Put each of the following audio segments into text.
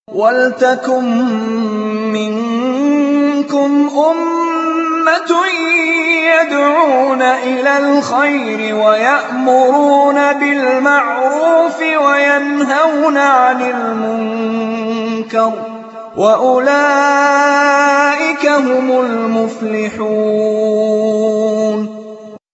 وَلْتَكُن مِّنكُمْ أُمَّةٌ يَدْعُونَ إِلَى الْخَيْرِ وَيَأْمُرُونَ بِالْمَعْرُوفِ وَيَنْهَوْنَ عَنِ الْمُنكَرِ ۚ وَأُولَٰئِكَ هُمُ الْمُفْلِحُونَ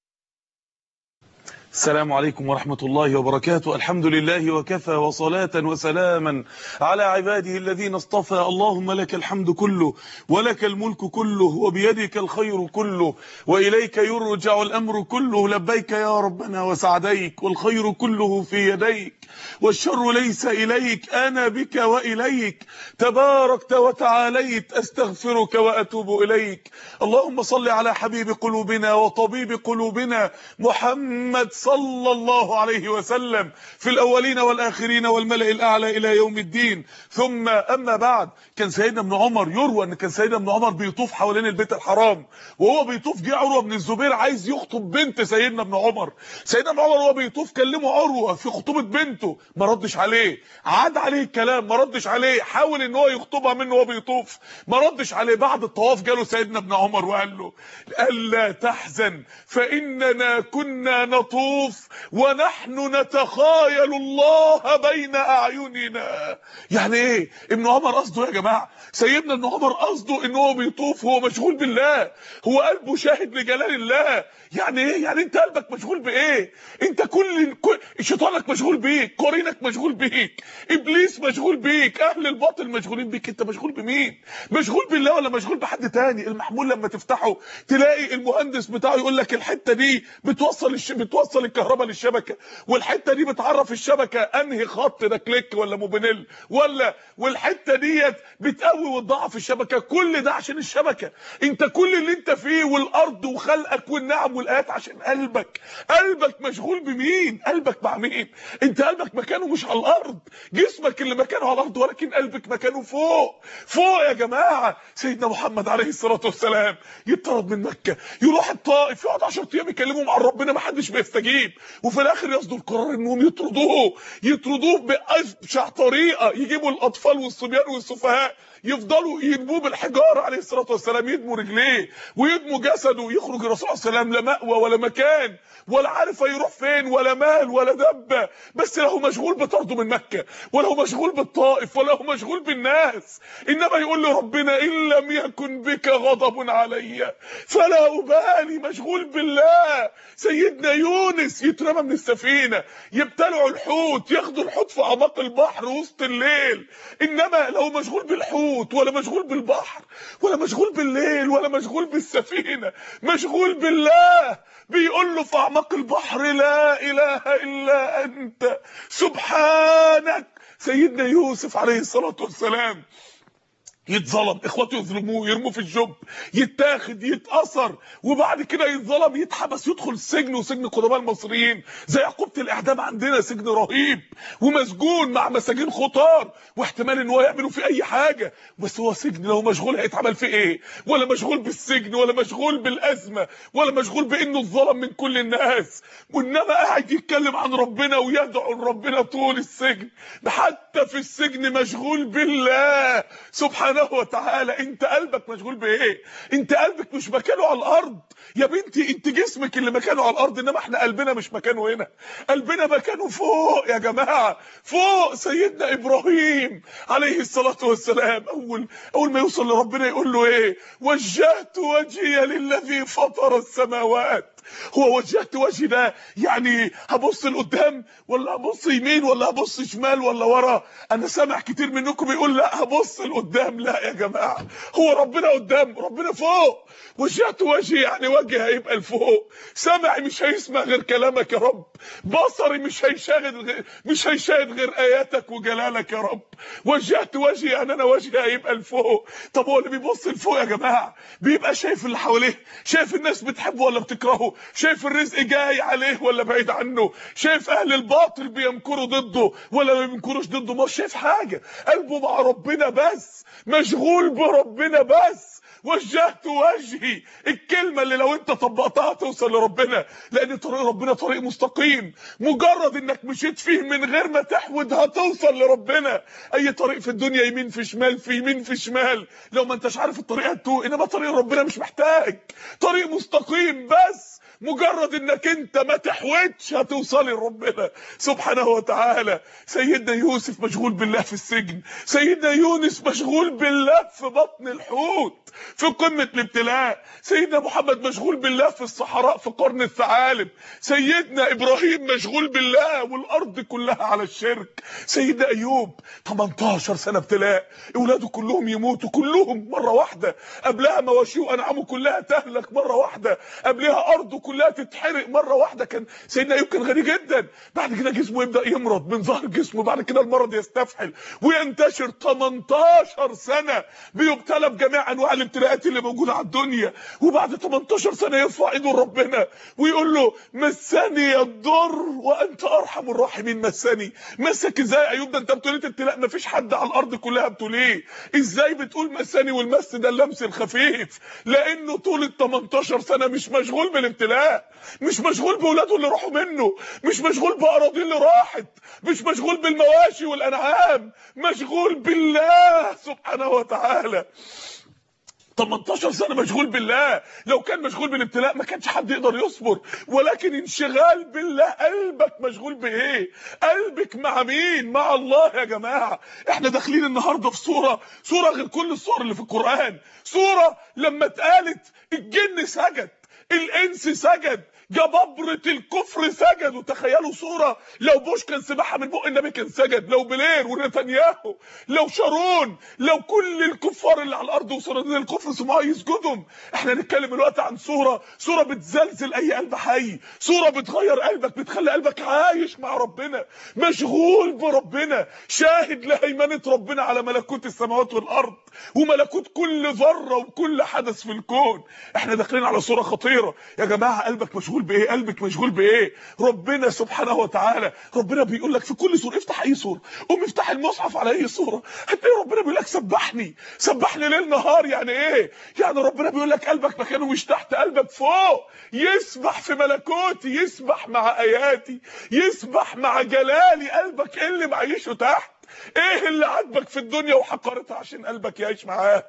السلام عليكم ورحمة الله وبركاته الحمد لله وكفى وصلاة وسلاما على عباده الذين اصطفى اللهم لك الحمد كله ولك الملك كله وبيدك الخير كله وإليك يرجع الأمر كله لبيك يا ربنا وسعديك والخير كله في يديك والشر ليس إليك أنا بك وإليك تباركت وتعاليت أستغفرك وأتوب إليك اللهم صل على حبيب قلوبنا وطبيب قلوبنا محمد صلى الله عليه وسلم في الأولين والآخرين والملأ الأعلى إلى يوم الدين ثم أما بعد كان سيدنا ابن عمر يروى أن كان سيدنا ابن عمر بيطوف حوالين البيت الحرام وهو بيطوف جه عروة بن الزبير عايز يخطب بنت سيدنا ابن عمر سيدنا ابن عمر وهو بيطوف كلمه عروة في خطوبة بنته ما ردش عليه عاد عليه الكلام ما ردش عليه حاول ان هو يخطبها منه وهو بيطوف ما ردش عليه بعد الطواف جاله سيدنا ابن عمر وقال له الا تحزن فاننا كنا نطوف ونحن نتخايل الله بين اعيننا يعني ايه ابن عمر قصده يا جماعه سيدنا ابن عمر قصده ان هو بيطوف هو مشغول بالله هو قلبه شاهد لجلال الله يعني ايه يعني انت قلبك مشغول بايه انت كل, كل... شيطانك مشغول بيك قرينك مشغول بيك ابليس مشغول بيك اهل الباطل مشغولين بيك انت مشغول بمين مشغول بالله ولا مشغول بحد تاني المحمول لما تفتحه تلاقي المهندس بتاعه يقول لك الحته دي بتوصل الش... بتوصل الكهرباء للشبكه والحته دي بتعرف الشبكه انهي خط ده كليك ولا موبينيل ولا والحته ديت بتقوي وتضعف الشبكه كل ده عشان الشبكه انت كل اللي انت فيه والارض وخلقك والنعم والايات عشان قلبك قلبك مشغول بمين قلبك مع مين انت قلبك مكانه مش على الارض جسمك اللي مكانه على الارض ولكن قلبك مكانه فوق فوق يا جماعه سيدنا محمد عليه الصلاه والسلام يطرد من مكه يروح الطائف يقعد 10 ايام يكلمهم عن ربنا ما حدش بيستجيب وفي الاخر يصدر قرار انهم يطردوه يطردوه بابشع طريقه يجيبوا الاطفال والصبيان والسفهاء يفضلوا يدموه بالحجاره عليه الصلاه والسلام يدموا رجليه ويدموا جسده يخرج الرسول صلى الله عليه وسلم لا مأوى ولا مكان ولا عارف هيروح فين ولا مال ولا دبه بس له مشغول بطرده من مكه ولا هو مشغول بالطائف ولا هو مشغول بالناس انما يقول لربنا ان لم يكن بك غضب علي فلا ابالي مشغول بالله سيدنا يونس يترمى من السفينه يبتلعوا الحوت ياخدوا الحوت في اعماق البحر وسط الليل انما لو مشغول بالحوت ولا مشغول بالبحر ولا مشغول بالليل ولا مشغول بالسفينه مشغول بالله بيقول له في اعماق البحر لا اله الا انت سبحانك سيدنا يوسف عليه الصلاه والسلام يتظلم اخواته يظلموه يرموه في الجب يتاخد يتاثر وبعد كده يتظلم يتحبس يدخل السجن وسجن قدماء المصريين زي عقوبه الاعدام عندنا سجن رهيب ومسجون مع مساجين خطار واحتمال ان هو يعملوا فيه اي حاجه بس هو سجن لو مشغول هيتعمل فيه ايه ولا مشغول بالسجن ولا مشغول بالازمه ولا مشغول بانه اتظلم من كل الناس وانما قاعد يتكلم عن ربنا ويدعو لربنا طول السجن حتى في السجن مشغول بالله سبحانه سبحانه وتعالى انت قلبك مشغول بايه انت قلبك مش مكانه على الارض يا بنتي انت جسمك اللي مكانه على الارض انما احنا قلبنا مش مكانه هنا قلبنا مكانه فوق يا جماعه فوق سيدنا ابراهيم عليه الصلاه والسلام اول اول ما يوصل لربنا يقول له ايه وجهت وجهي للذي فطر السماوات هو وجهت وجهي ده يعني هبص لقدام ولا هبص يمين ولا هبص شمال ولا ورا انا سامع كتير منكم يقول لا هبص لقدام لا يا جماعه هو ربنا قدام ربنا فوق وجهت وجهي يعني وجهي هيبقى لفوق سمعي مش هيسمع غير كلامك يا رب بصري مش هيشاهد غير مش هيشاهد غير اياتك وجلالك يا رب وجهت وجهي يعني انا وجهي هيبقى لفوق طب هو اللي بيبص لفوق يا جماعه بيبقى شايف اللي حواليه شايف الناس بتحبه ولا بتكرهه شايف الرزق جاي عليه ولا بعيد عنه شايف اهل الباطل بيمكروا ضده ولا ما بيمكروش ضده مش شايف حاجه قلبه مع ربنا بس مشغول بربنا بس وجهت وجهي الكلمه اللي لو انت طبقتها توصل لربنا لان طريق ربنا طريق مستقيم مجرد انك مشيت فيه من غير ما تحود هتوصل لربنا اي طريق في الدنيا يمين في شمال في يمين في شمال لو ما انتش عارف الطريق هتوه انما طريق ربنا مش محتاج طريق مستقيم بس مجرد انك انت ما تحوتش هتوصلي لربنا سبحانه وتعالى سيدنا يوسف مشغول بالله في السجن سيدنا يونس مشغول بالله في بطن الحوت في قمة الابتلاء سيدنا محمد مشغول بالله في الصحراء في قرن الثعالب سيدنا ابراهيم مشغول بالله والارض كلها على الشرك سيدنا ايوب 18 سنة ابتلاء اولاده كلهم يموتوا كلهم مرة واحدة قبلها مواشيه وانعامه كلها تهلك مرة واحدة قبلها ارضه كلها تتحرق مره واحده كان سيدنا ايوب كان غني جدا بعد كده جسمه يبدا يمرض من ظهر جسمه بعد كده المرض يستفحل وينتشر 18 سنه بيبتلى بجميع انواع الابتلاءات اللي موجوده على الدنيا وبعد 18 سنه يرفع ايده لربنا ويقول له مسني الضر وانت ارحم الراحمين مسني مسك ازاي يا ايوب ده انت ابتليت ابتلاء مفيش حد على الارض كلها ابتليه ازاي بتقول مسني والمس ده اللمس الخفيف لانه طول ال 18 سنه مش مشغول بالابتلاء مش مشغول باولاده اللي راحوا منه مش مشغول باراضيه اللي راحت مش مشغول بالمواشي والانعام مشغول بالله سبحانه وتعالى 18 سنه مشغول بالله لو كان مشغول بالابتلاء ما كانش حد يقدر يصبر ولكن انشغال بالله قلبك مشغول بايه قلبك مع مين مع الله يا جماعه احنا داخلين النهارده في سوره سوره غير كل السور اللي في القران سوره لما اتقالت الجن سجد الانس سجد جبابرة الكفر سجدوا تخيلوا صورة لو بوش كان سباحة من بق النبي كان سجد لو بلير ونتنياهو لو شارون لو كل الكفار اللي على الارض وصناديد الكفر سمعوا يسجدهم احنا نتكلم الوقت عن صورة صورة بتزلزل اي قلب حي صورة بتغير قلبك بتخلي قلبك عايش مع ربنا مشغول بربنا شاهد لهيمنة ربنا على ملكوت السماوات والارض وملكوت كل ذرة وكل حدث في الكون احنا داخلين على صورة خطيرة يا جماعة قلبك مشغول بايه قلبك مشغول بايه ربنا سبحانه وتعالى ربنا بيقول لك في كل سورة افتح اي سورة قوم افتح المصحف على اي سورة هتلاقي ربنا بيقول لك سبحني سبحني ليل نهار يعني ايه يعني ربنا بيقول لك قلبك مكانه مش تحت قلبك فوق يسبح في ملكوتي يسبح مع اياتي يسبح مع جلالي قلبك ايه اللي معيشه تحت ايه اللي عاجبك في الدنيا وحقرتها عشان قلبك يعيش معاه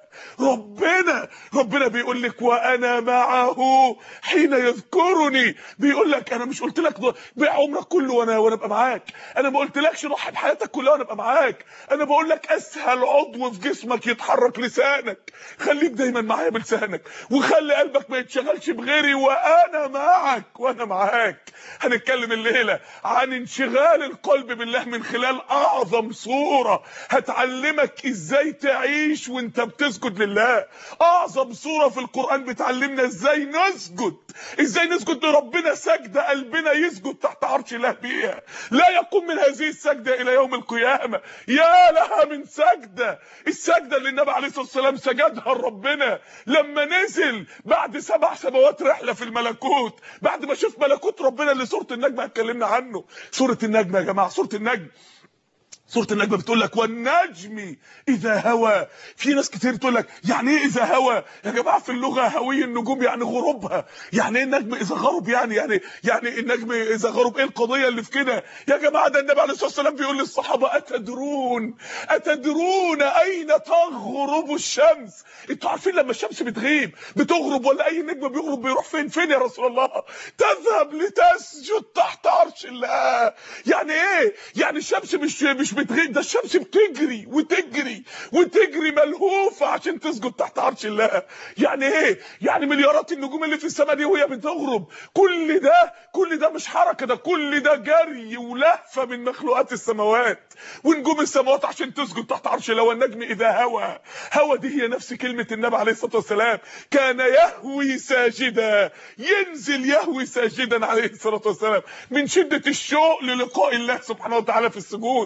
ربنا ربنا بيقول لك وانا معه حين يذكرني بيقول لك انا مش قلت لك بيع عمرك كله وانا وانا ابقى معاك انا ما قلتلكش ضحي بحياتك كلها وانا ابقى معاك انا بقول لك اسهل عضو في جسمك يتحرك لسانك خليك دايما معايا بلسانك وخلي قلبك ما يتشغلش بغيري وانا معك وانا معاك هنتكلم الليله عن انشغال القلب بالله من خلال اعظم صوره هتعلمك ازاي تعيش وانت بتسجد لله اعظم صوره في القران بتعلمنا ازاي نسجد ازاي نسجد لربنا سجده قلبنا يسجد تحت عرش الله بيها لا يقوم من هذه السجده الى يوم القيامه يا لها من سجده السجده اللي النبي عليه الصلاه والسلام سجدها لربنا لما نزل بعد سبع سماوات رحله في الملكوت بعد ما شاف ملكوت ربنا اللي سوره النجم اتكلمنا عنه سوره النجم يا جماعه سوره النجم سوره النجم بتقول لك والنجم اذا هوى في ناس كتير تقول لك يعني ايه اذا هوى يا جماعه في اللغه هوي النجوم يعني غروبها يعني ايه النجم اذا غرب يعني يعني يعني النجم اذا غرب ايه القضيه اللي في كده يا جماعه ده النبي عليه الصلاه والسلام بيقول للصحابه اتدرون اتدرون اين تغرب الشمس انتوا عارفين لما الشمس بتغيب بتغرب ولا اي نجم بيغرب بيروح فين فين يا رسول الله تذهب لتسجد تحت عرش الله يعني ايه يعني الشمس مش مش بتغيب ده الشمس بتجري وتجري وتجري ملهوفه عشان تسجد تحت عرش الله يعني ايه يعني مليارات النجوم اللي في السماء دي وهي بتغرب كل ده كل ده مش حركه ده كل ده جري ولهفه من مخلوقات السماوات ونجوم السماوات عشان تسجد تحت عرش الله والنجم اذا هوى هوى دي هي نفس كلمه النبي عليه الصلاه والسلام كان يهوي ساجدا ينزل يهوي ساجدا عليه الصلاه والسلام من شده الشوق للقاء الله سبحانه وتعالى في السجود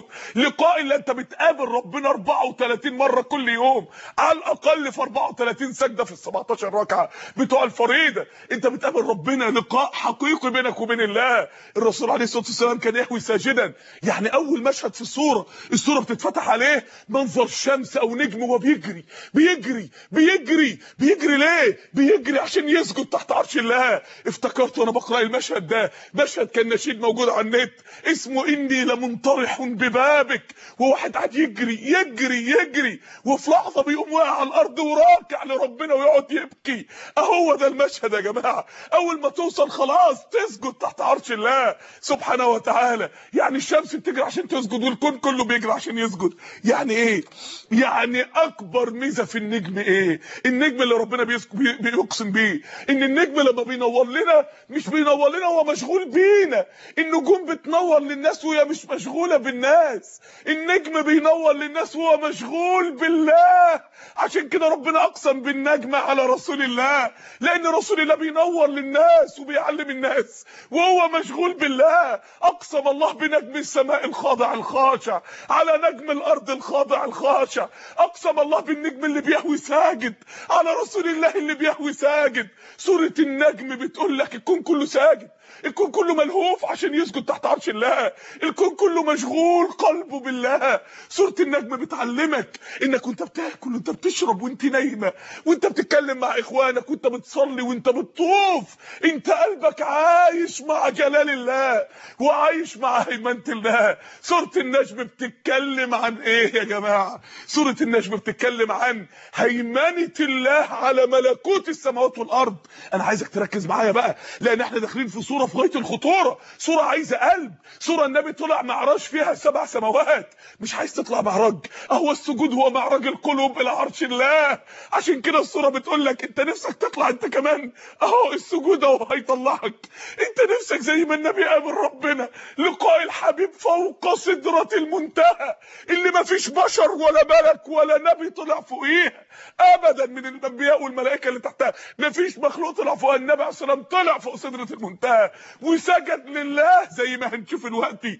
لقاء اللي انت بتقابل ربنا 34 مره كل يوم على الاقل في 34 سجده في ال 17 ركعه بتوع الفريضه انت بتقابل ربنا لقاء حقيقي بينك وبين الله الرسول عليه الصلاه والسلام كان يهوي ساجدا يعني اول مشهد في السوره السوره بتتفتح عليه منظر شمس او نجم وهو بيجري بيجري بيجري بيجري ليه بيجري عشان يسجد تحت عرش الله افتكرت وانا بقرا المشهد ده مشهد كان نشيد موجود على النت اسمه اني لمنطرح ببابك وواحد قاعد يجري يجري يجري وفي لحظه بيقوم واقع على الارض وراكع لربنا ويقعد يبكي اهو ده المشهد يا جماعه اول ما توصل خلاص تسجد تحت عرش الله سبحانه وتعالى يعني الشمس بتجري عشان تسجد والكون كله بيجري عشان يسجد يعني ايه يعني اكبر ميزه في النجم ايه النجم اللي ربنا بيسك- بي- بيقسم بيه ان النجم لما بينور لنا مش بينور لنا هو مشغول بينا النجوم بتنور للناس وهي مش مشغوله بالناس النجم بينور للناس وهو مشغول بالله عشان كده ربنا اقسم بالنجم على رسول الله لان رسول الله بينور للناس وبيعلم الناس وهو مشغول بالله اقسم الله بنجم السماء الخاضع الخاشع على نجم الارض الخاضع الخاشع اقسم الله بالنجم اللي بيهوي ساجد على رسول الله اللي بيهوي ساجد سوره النجم بتقول لك الكون كله ساجد الكون كله ملهوف عشان يسجد تحت عرش الله الكون كله مشغول قلبه بالله سورة النجم بتعلمك انك وانت بتاكل وانت بتشرب وانت نايمة وانت بتتكلم مع اخوانك وانت بتصلي وانت بتطوف انت قلبك عايش مع جلال الله وعايش مع هيمنة الله سورة النجم بتتكلم عن ايه يا جماعة سورة النجم بتتكلم عن هيمنة الله على ملكوت السماوات والارض انا عايزك تركز معايا بقى لان احنا داخلين في صورة في غاية الخطورة صورة عايزة قلب صورة النبي طلع معراج فيها سبع سماوات مش عايز تطلع معراج اهو السجود هو معراج القلوب الى عرش الله عشان كده الصورة بتقول لك انت نفسك تطلع انت كمان اهو السجود اهو هيطلعك انت نفسك زي ما النبي قابل ربنا لقاء الحبيب فوق سدرة المنتهى اللي ما فيش بشر ولا ملك ولا نبي طلع فوقيها ابدا من الانبياء والملائكه اللي تحتها ما فيش مخلوق طلع فوق النبي عليه الصلاه والسلام طلع فوق سدره المنتهى وسجد لله زي ما هنشوف دلوقتي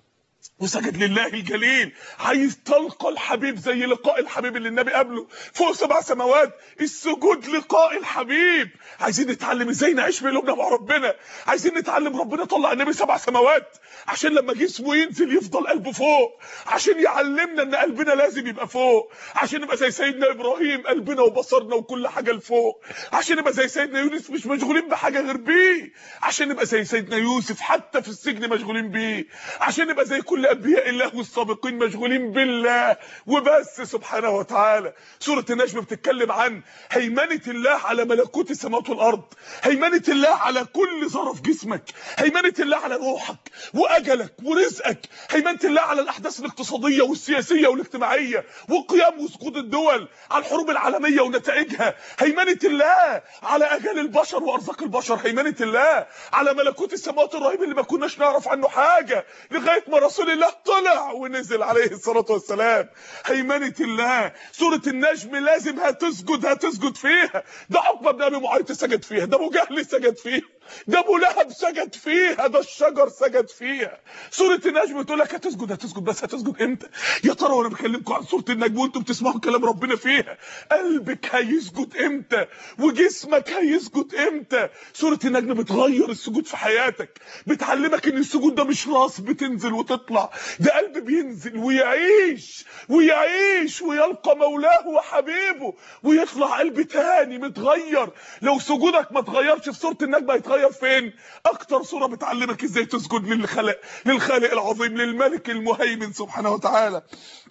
وسجد لله الجليل عايز تلقى الحبيب زي لقاء الحبيب اللي النبي قابله فوق سبع سماوات السجود لقاء الحبيب عايزين نتعلم ازاي نعيش بقلوبنا مع ربنا عايزين نتعلم ربنا طلع النبي سبع سماوات عشان لما جسمه ينزل يفضل قلبه فوق عشان يعلمنا ان قلبنا لازم يبقى فوق عشان نبقى زي سيدنا ابراهيم قلبنا وبصرنا وكل حاجه لفوق عشان نبقى زي سيدنا يونس مش مشغولين بحاجه غير بيه عشان نبقى زي سيدنا يوسف حتى في السجن مشغولين بيه عشان نبقى زي كل انبياء الله والسابقين مشغولين بالله وبس سبحانه وتعالى سوره النجم بتتكلم عن هيمنه الله على ملكوت السماوات والارض هيمنه الله على كل ذره في جسمك هيمنه الله على روحك واجلك ورزقك هيمنه الله على الاحداث الاقتصاديه والسياسيه والاجتماعيه وقيام وسقوط الدول على الحروب العالميه ونتائجها هيمنه الله على اجال البشر وارزاق البشر هيمنه الله على ملكوت السماوات الرهيب اللي ما كناش نعرف عنه حاجه لغايه ما رسول الله طلع ونزل عليه الصلاه والسلام هيمنه الله سوره النجم لازم هتسجد هتسجد فيها ده عقبه بن ابي معيط سجد فيها ده ابو جهل سجد فيها ده ابو لهب سجد فيها ده الشجر سجد فيها سوره النجم بتقول لك هتسجد هتسجد بس هتسجد امتى يا ترى وانا بكلمكم عن سوره النجم وانتم بتسمعوا كلام ربنا فيها قلبك هيسجد امتى وجسمك هيسجد امتى سوره النجم بتغير السجود في حياتك بتعلمك ان السجود ده مش راس بتنزل وتطلع ده قلب بينزل ويعيش ويعيش ويلقى مولاه وحبيبه ويطلع قلب تاني متغير لو سجودك ما اتغيرش في سوره النجم هيتغير فين اكتر سوره بتعلمك ازاي تسجد للخالق للخالق العظيم للملك المهيمن سبحانه وتعالى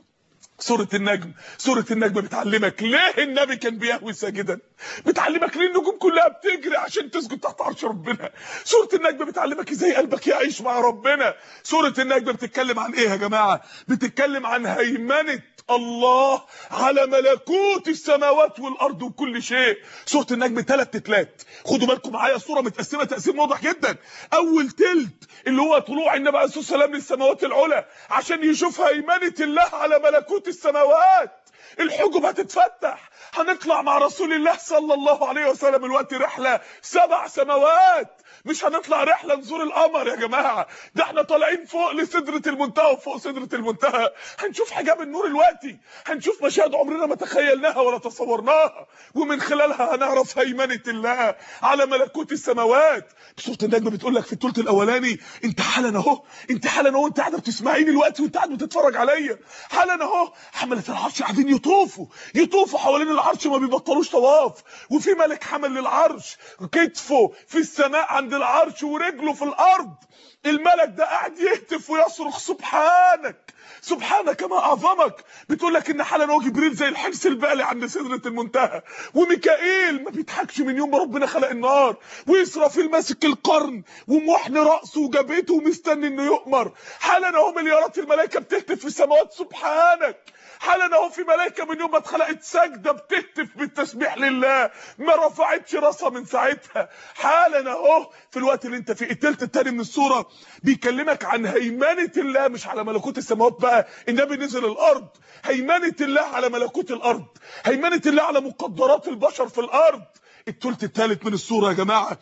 سورة النجم سورة النجم بتعلمك ليه النبي كان بيهوي ساجدا بتعلمك ليه النجوم كلها بتجري عشان تسجد تحت عرش ربنا سورة النجم بتعلمك ازاي قلبك يعيش مع ربنا سورة النجم بتتكلم عن ايه يا جماعة بتتكلم عن هيمنة الله على ملكوت السماوات والارض وكل شيء سورة النجم ثلاث تتلات خدوا بالكم معايا الصورة متقسمة تقسيم واضح جدا اول تلت اللي هو طلوع النبي عليه الصلاة والسلام للسماوات العلى عشان يشوف هيمنة الله على ملكوت السماوات الحجب هتتفتح هنطلع مع رسول الله صلى الله عليه وسلم الوقت رحلة سبع سماوات مش هنطلع رحله نزور القمر يا جماعه ده احنا طالعين فوق لسدره المنتهى وفوق سدره المنتهى هنشوف حجاب النور الوقتي هنشوف مشاهد عمرنا ما تخيلناها ولا تصورناها ومن خلالها هنعرف هيمنه الله على ملكوت السماوات سوره النجم بتقول لك في الثلث الاولاني انت حالا اهو انت حالا اهو انت قاعده بتسمعيني الوقت وانت قاعد بتتفرج عليا حالا اهو حمله العرش قاعدين يطوفوا يطوفوا حوالين العرش ما بيبطلوش طواف وفي ملك حمل للعرش كتفه في السماء عند العرش ورجله في الارض الملك ده قاعد يهتف ويصرخ سبحانك سبحانك ما اعظمك بتقول لك ان حالا هو جبريل زي الحرس البالي عند سدره المنتهى وميكائيل ما بيضحكش من يوم ما ربنا خلق النار واسرافيل ماسك القرن ومحن راسه وجبهته ومستني انه يؤمر حالا اهو مليارات الملائكه بتهتف في السماوات سبحانك حالا اهو في ملائكه من يوم ما اتخلقت ساجده بتهتف بالتسبيح لله ما رفعتش راسها من ساعتها حالا اهو في الوقت اللي انت فيه التلت التاني من السوره بيكلمك عن هيمنه الله مش على ملكوت السماوات بقى النبي نزل الارض هيمنه الله على ملكوت الارض هيمنه الله على مقدرات البشر في الارض التلت التالت من السوره يا جماعه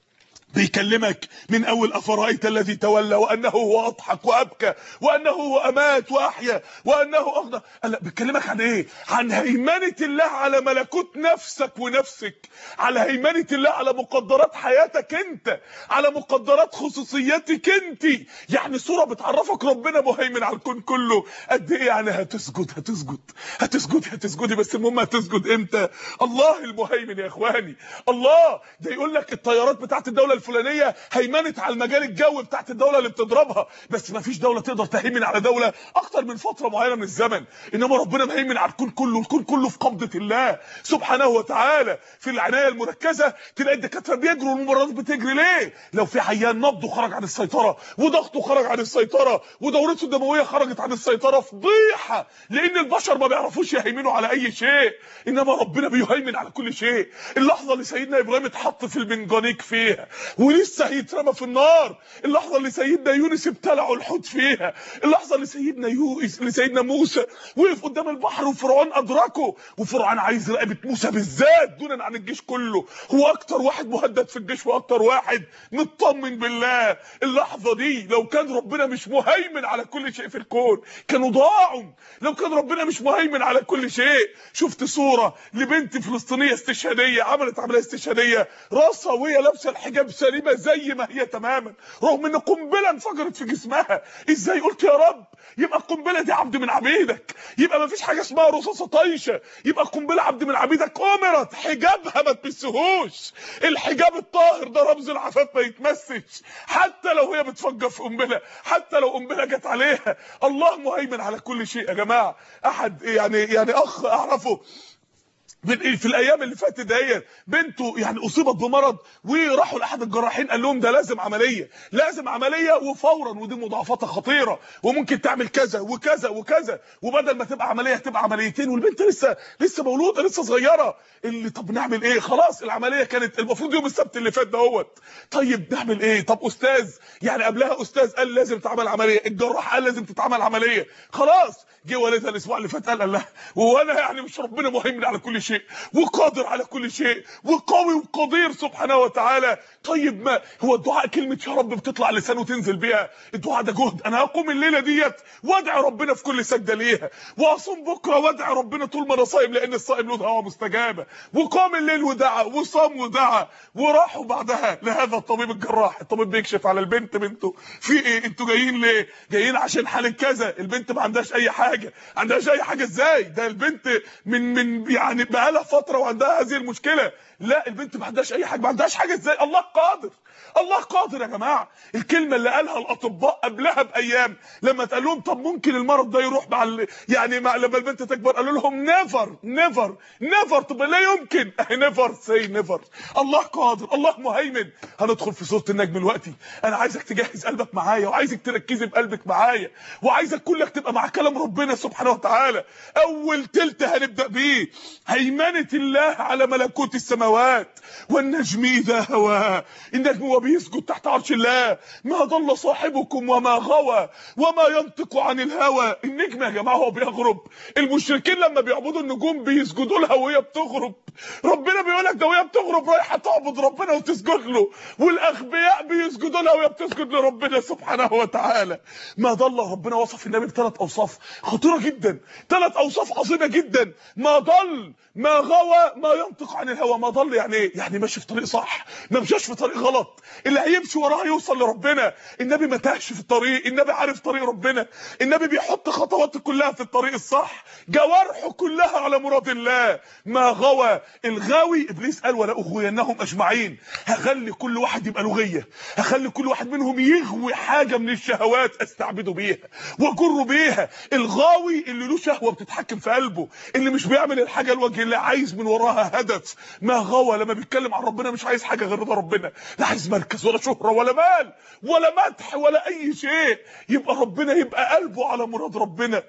بيكلمك من اول افرايت الذي تولى وانه هو اضحك وابكى وانه هو امات واحيا وانه اغنى لا بيكلمك عن ايه عن هيمنه الله على ملكوت نفسك ونفسك على هيمنه الله على مقدرات حياتك انت على مقدرات خصوصيتك انت يعني صوره بتعرفك ربنا مهيمن على الكون كله قد ايه يعني هتسجد هتسجد هتسجد هتسجدي بس المهم هتسجد امتى الله المهيمن يا اخواني الله ده يقول لك الطيارات بتاعت الدوله الفلانيه هيمنت على المجال الجوي بتاعت الدوله اللي بتضربها بس ما فيش دوله تقدر تهيمن على دوله اكتر من فتره معينه من الزمن انما ربنا مهيمن على الكون كله الكون كله في قبضه الله سبحانه وتعالى في العنايه المركزه تلاقي الدكاتره بيجروا والممرضات بتجري ليه لو في عيان نبضه خرج عن السيطره وضغطه خرج عن السيطره ودورته الدمويه خرجت عن السيطره فضيحه لان البشر ما بيعرفوش يهيمنوا على اي شيء انما ربنا بيهيمن على كل شيء اللحظه اللي سيدنا ابراهيم اتحط في المنجنيق فيها ولسه هيترمى في النار اللحظه اللي سيدنا يونس ابتلعوا الحوت فيها اللحظه اللي سيدنا يونس اللي سيدنا موسى وقف قدام البحر وفرعون ادركه وفرعون عايز رقبه موسى بالذات دونا عن الجيش كله هو اكتر واحد مهدد في الجيش واكتر واحد مطمن بالله اللحظه دي لو كان ربنا مش مهيمن على كل شيء في الكون كانوا ضاعوا لو كان ربنا مش مهيمن على كل شيء شفت صوره لبنت فلسطينيه استشهاديه عملت عمليه استشهاديه راسها وهي لابسه الحجاب سليمه زي ما هي تماما رغم ان قنبله انفجرت في جسمها ازاي قلت يا رب يبقى القنبله دي عبد من عبيدك يبقى ما فيش حاجه اسمها رصاصه طايشه يبقى القنبله عبد من عبيدك امرت حجابها ما تمسهوش الحجاب الطاهر ده رمز العفاف ما يتمسش حتى لو هي بتفجر في قنبله حتى لو قنبله جت عليها الله مهيمن على كل شيء يا جماعه احد يعني يعني اخ اعرفه من في الايام اللي فاتت ديت بنته يعني اصيبت بمرض وراحوا لاحد الجراحين قال لهم ده لازم عمليه لازم عمليه وفورا ودي مضاعفاتها خطيره وممكن تعمل كذا وكذا وكذا وبدل ما تبقى عمليه تبقى عمليتين والبنت لسه لسه مولوده لسه صغيره اللي طب نعمل ايه خلاص العمليه كانت المفروض يوم السبت اللي فات دهوت طيب نعمل ايه طب استاذ يعني قبلها استاذ قال لازم تعمل عمليه الجراح قال لازم تتعمل عمليه خلاص جه والدها الاسبوع اللي فات قال لا وانا يعني مش ربنا مهيمن على كل شيء وقادر على كل شيء وقوي وقدير سبحانه وتعالى طيب ما هو الدعاء كلمه يا رب بتطلع لسانه وتنزل بيها الدعاء ده جهد انا هقوم الليله ديت وادعي ربنا في كل سجده ليها واصوم بكره وادعي ربنا طول ما انا صايم لان الصائم له دعوه مستجابه وقام الليل ودعا وصام ودعا وراحوا بعدها لهذا الطبيب الجراح الطبيب بيكشف على البنت بنته في ايه انتوا جايين ليه جايين عشان حاله كذا البنت ما عندهاش اي حاجه عندهاش اي حاجه ازاي ده البنت من من يعني بقالها فتره وعندها هذه المشكله لا البنت ما عندهاش اي حاجه ما عندهاش حاجه ازاي الله قادر الله قادر يا جماعه الكلمه اللي قالها الاطباء قبلها بايام لما اتقال لهم طب ممكن المرض ده يروح مع ال... يعني مع لما البنت تكبر قالوا لهم نيفر نيفر نيفر طب لا يمكن نيفر سي نيفر الله قادر الله مهيمن هندخل في سوره النجم دلوقتي انا عايزك تجهز قلبك معايا وعايزك تركزي بقلبك معايا وعايزك كلك تبقى مع كلام ربنا سبحانه وتعالى اول تلت هنبدا بيه هيمنه الله على ملكوت السماوات والنجم اذا هوى النجم هو بيسجد تحت عرش الله ما ضل صاحبكم وما غوى وما ينطق عن الهوى النجم يا جماعه هو بيغرب المشركين لما بيعبدوا النجوم بيسجدوا لها وهي بتغرب ربنا بيقول لك ده وهي بتغرب رايحه تعبد ربنا وتسجد له والاغبياء بيسجدوا لها وهي بتسجد لربنا سبحانه وتعالى ما ضل ربنا وصف النبي بثلاث اوصاف خطيره جدا ثلاث اوصاف عظيمه جدا ما ضل ما غوى ما ينطق عن الهوى ما ضل يعني ايه يعني ماشي في طريق صح ما مشاش في طريق غلط اللي هيمشي وراه يوصل لربنا النبي ما تاهش في الطريق النبي عارف طريق ربنا النبي بيحط خطواته كلها في الطريق الصح جوارحه كلها على مراد الله ما غوى الغاوي ابليس قال ولا اغوينهم اجمعين هخلي كل واحد يبقى لغيه هخلي كل واحد منهم يغوي حاجه من الشهوات استعبده بيها واجره بيها الغاوي اللي له شهوه بتتحكم في قلبه اللي مش بيعمل الحاجه لوجه الله عايز من وراها هدف ما غوى لما بيتكلم عن ربنا مش عايز حاجه غير رضا ربنا لا عايز مركز ولا شهره ولا مال ولا مدح ولا اي شيء يبقى ربنا يبقى قلبه على مراد ربنا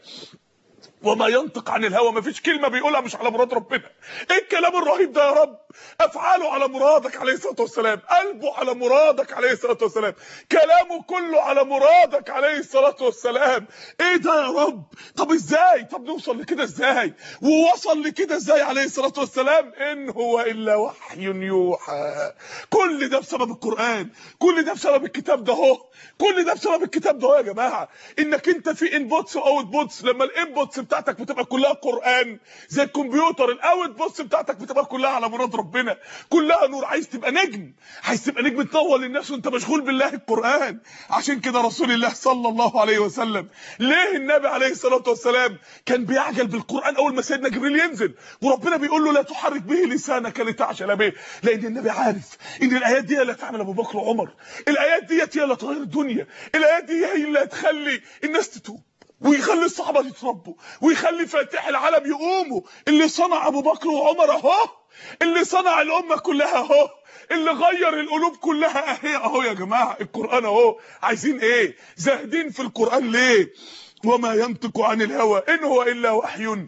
وما ينطق عن الهوى ما فيش كلمه بيقولها مش على مراد ربنا ايه الكلام الرهيب ده يا رب افعاله على مرادك عليه الصلاه والسلام قلبه على مرادك عليه الصلاه والسلام كلامه كله على مرادك عليه الصلاه والسلام ايه ده يا رب طب ازاي طب نوصل لكده ازاي ووصل لكده ازاي عليه الصلاه والسلام ان هو الا وحي يوحى كل ده بسبب القران كل ده بسبب الكتاب ده اهو كل ده بسبب الكتاب ده اهو يا جماعه انك انت في انبوتس واوت بوتس لما الانبوتس بتاعتك بتبقى كلها قران زي الكمبيوتر الاوت بوتس بتاعتك بتبقى كلها على مراد ربنا كلها نور عايز تبقى نجم عايز تبقى نجم تنور للناس وانت مشغول بالله القران عشان كده رسول الله صلى الله عليه وسلم ليه النبي عليه الصلاه والسلام كان بيعجل بالقران اول ما سيدنا جبريل ينزل وربنا بيقول له لا تحرك به لسانك لتعجل به لان النبي عارف ان الايات دي اللي هتعمل ابو بكر وعمر الايات ديت هي اللي هتغير الدنيا الايات دي هي اللي هتخلي الناس تتوب ويخلي الصحابه يتربوا ويخلي فاتح العالم يقوموا اللي صنع ابو بكر وعمر اهو اللي صنع الامه كلها اهو اللي غير القلوب كلها اهي اهو يا جماعه القران اهو عايزين ايه زاهدين في القران ليه وما ينطق عن الهوى ان هو الا وحي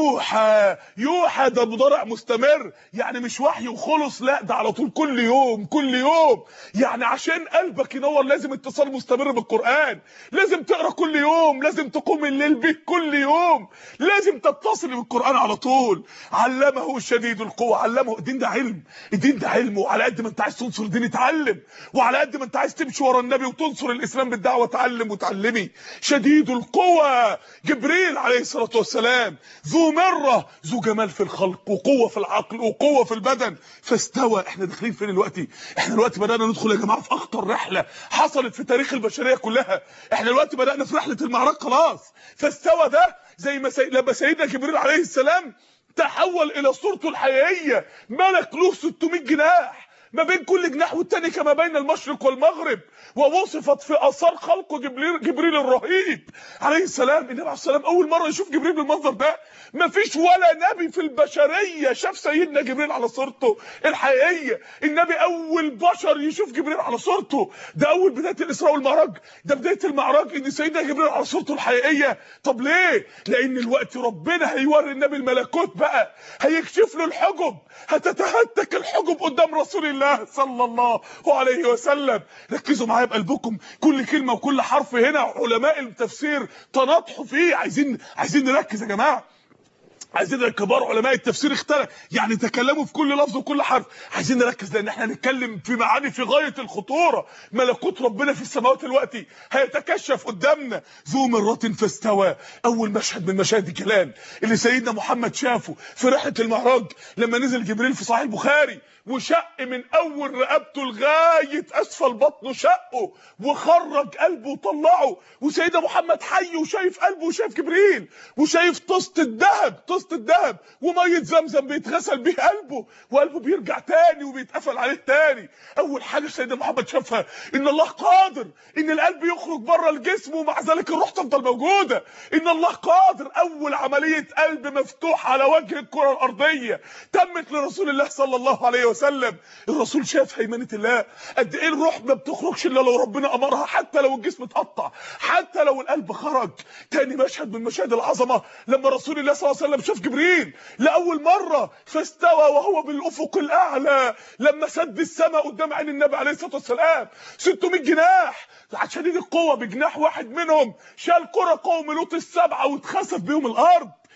يوحى يوحى ده مضارع مستمر يعني مش وحي وخلص لا ده على طول كل يوم كل يوم يعني عشان قلبك ينور لازم اتصال مستمر بالقران لازم تقرا كل يوم لازم تقوم الليل به كل يوم لازم تتصل بالقران على طول علمه شديد القوه علمه الدين ده علم الدين ده علم وعلى قد ما انت عايز تنصر الدين اتعلم وعلى قد ما انت عايز تمشي ورا النبي وتنصر الاسلام بالدعوه اتعلم وتعلمي شديد القوه قوة جبريل عليه الصلاة والسلام ذو مرة ذو جمال في الخلق وقوة في العقل وقوة في البدن فاستوى احنا داخلين فين دلوقتي احنا دلوقتي بدأنا ندخل يا جماعة في اخطر رحلة حصلت في تاريخ البشرية كلها احنا دلوقتي بدأنا في رحلة المعراج خلاص فاستوى ده زي ما سي... لما سيدنا جبريل عليه السلام تحول الى صورته الحقيقية ملك له 600 جناح ما بين كل جناح والتاني كما بين المشرق والمغرب ووصفت في اثار خلقه جبريل جبريل الرهيب عليه السلام النبي عليه السلام اول مره يشوف جبريل بالمنظر ده ما فيش ولا نبي في البشريه شاف سيدنا جبريل على صورته الحقيقيه النبي اول بشر يشوف جبريل على صورته ده اول بدايه الاسراء والمعراج ده بدايه المعراج ان سيدنا جبريل على صورته الحقيقيه طب ليه لان الوقت ربنا هيوري النبي الملكوت بقى هيكشف له الحجب هتتهتك الحجب قدام رسول الله صلى الله عليه وسلم ركزوا معايا بقلبكم كل كلمه وكل حرف هنا علماء التفسير تناطحوا فيه عايزين عايزين نركز يا جماعه عايزين الكبار علماء التفسير اختلف يعني تكلموا في كل لفظ وكل حرف عايزين نركز لان احنا هنتكلم في معاني في غايه الخطوره ملكوت ربنا في السماوات دلوقتي هيتكشف قدامنا ذو مره فاستوى اول مشهد من مشاهد الجلال اللي سيدنا محمد شافه في رحله المعراج لما نزل جبريل في صحيح البخاري وشق من اول رقبته لغايه اسفل بطنه شقه وخرج قلبه وطلعه وسيدنا محمد حي وشايف قلبه وشايف جبريل وشايف طاسه الذهب طاسه الذهب وميه زمزم بيتغسل بيه قلبه وقلبه بيرجع تاني وبيتقفل عليه تاني اول حاجه سيدنا محمد شافها ان الله قادر ان القلب يخرج بره الجسم ومع ذلك الروح تفضل موجوده ان الله قادر اول عمليه قلب مفتوح على وجه الكره الارضيه تمت لرسول الله صلى الله عليه وسلم وسلم الرسول شاف هيمنه الله قد ايه الروح ما بتخرجش الا لو ربنا امرها حتى لو الجسم اتقطع حتى لو القلب خرج تاني مشهد من مشاهد العظمه لما رسول الله صلى الله عليه وسلم شاف جبريل لاول مره فاستوى وهو بالافق الاعلى لما سد السماء قدام عين النبي عليه الصلاه والسلام 600 جناح شديد القوه بجناح واحد منهم شال كره قوم لوط السبعه واتخسف بيهم الارض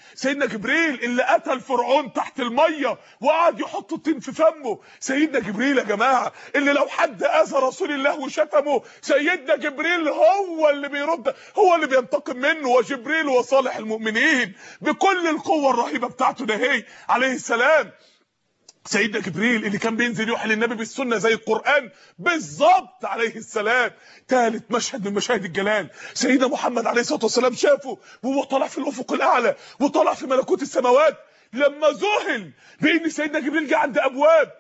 سيدنا جبريل اللي قتل فرعون تحت الميه وقعد يحط الطين في فمه سيدنا جبريل يا جماعه اللي لو حد اذى رسول الله وشتمه سيدنا جبريل هو اللي بيرد هو اللي بينتقم منه وجبريل وصالح المؤمنين بكل القوه الرهيبه بتاعته ده هي عليه السلام سيدنا جبريل اللي كان بينزل يوحي للنبي بالسنه زي القران بالظبط عليه السلام ثالث مشهد من مشاهد الجلال سيدنا محمد عليه الصلاه والسلام شافه وهو طالع في الافق الاعلى وطالع في ملكوت السماوات لما ذهل بان سيدنا جبريل جه عند ابواب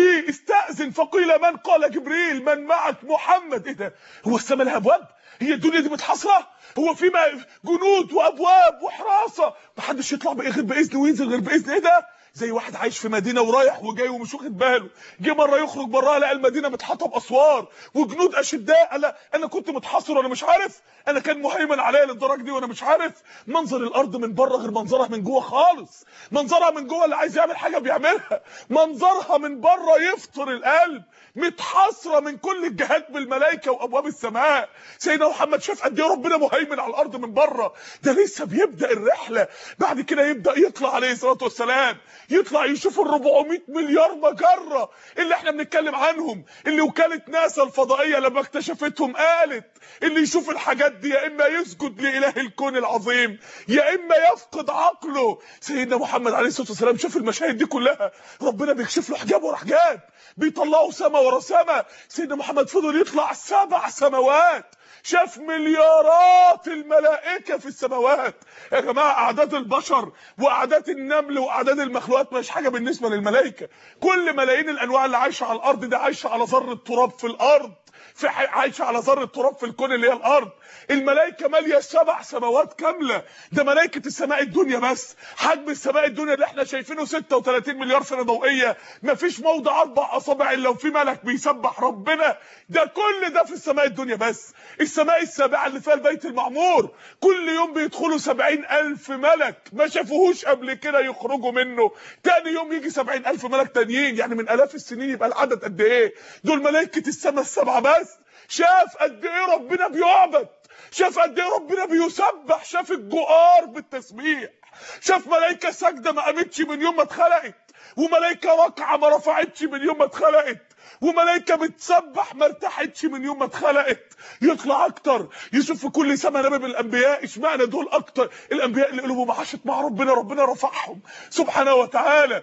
واستأذن فقيل من قال جبريل من معك محمد ايه ده هو السماء لها ابواب هي الدنيا دي متحاصره هو في ما- جنود وابواب وحراسه محدش يطلع بإيه غير باذن وينزل غير باذن ايه ده زي واحد عايش في مدينه ورايح وجاي ومش واخد باله جه مره يخرج براها لقى المدينه متحاطه باسوار وجنود اشداء لا انا كنت متحاصر وانا مش عارف انا كان مهيمن عليا للدرجه دي وانا مش عارف منظر الارض من بره غير منظرها من جوه خالص منظرها من جوه اللي عايز يعمل حاجه بيعملها منظرها من بره يفطر القلب متحاصره من كل الجهات بالملائكه وابواب السماء سيدنا محمد شاف قد ايه ربنا مهيمن على الارض من بره ده لسه بيبدا الرحله بعد كده يبدا يطلع عليه الصلاه والسلام يطلع يشوف ال 400 مليار مجره اللي احنا بنتكلم عنهم اللي وكاله ناسا الفضائيه لما اكتشفتهم قالت اللي يشوف الحاجات دي يا اما يسجد لاله الكون العظيم يا اما يفقد عقله سيدنا محمد عليه الصلاه والسلام شاف المشاهد دي كلها ربنا بيكشف له حجاب ورا حجاب بيطلعوا سما ورا سما سيدنا محمد فضل يطلع سبع سماوات شاف مليارات الملائكة في السماوات يا جماعة أعداد البشر وأعداد النمل وأعداد المخلوقات مش حاجة بالنسبة للملائكة كل ملايين الأنواع اللي عايشة على الأرض دي عايشة على ذرة تراب في الأرض في ح- عايشه على ذره تراب في الكون اللي هي الارض الملائكه ماليه سبع سماوات كامله ده ملائكه السماء الدنيا بس حجم السماء الدنيا اللي احنا شايفينه 36 مليار سنه ضوئيه مفيش موضع اربع اصابع الا وفي ملك بيسبح ربنا ده كل ده في السماء الدنيا بس السماء السابعه اللي فيها البيت المعمور كل يوم بيدخلوا 70 الف ملك ما شافوهوش قبل كده يخرجوا منه تاني يوم يجي 70 الف ملك تانيين يعني من الاف السنين يبقى العدد قد ايه دول ملائكه السماء السبعه بس شاف قد ايه ربنا بيعبد شاف قد ايه ربنا بيسبح شاف الجؤار بالتسبيح شاف ملائكه ساجده ما قامتش من يوم ما اتخلقت وملائكه راكعه ما رفعتش من يوم ما اتخلقت وملائكه بتسبح ما ارتاحتش من يوم ما اتخلقت يطلع اكتر يشوف في كل سما نبي من الانبياء اشمعنى دول اكتر الانبياء اللي قلوبهم عاشت مع ربنا ربنا رفعهم سبحانه وتعالى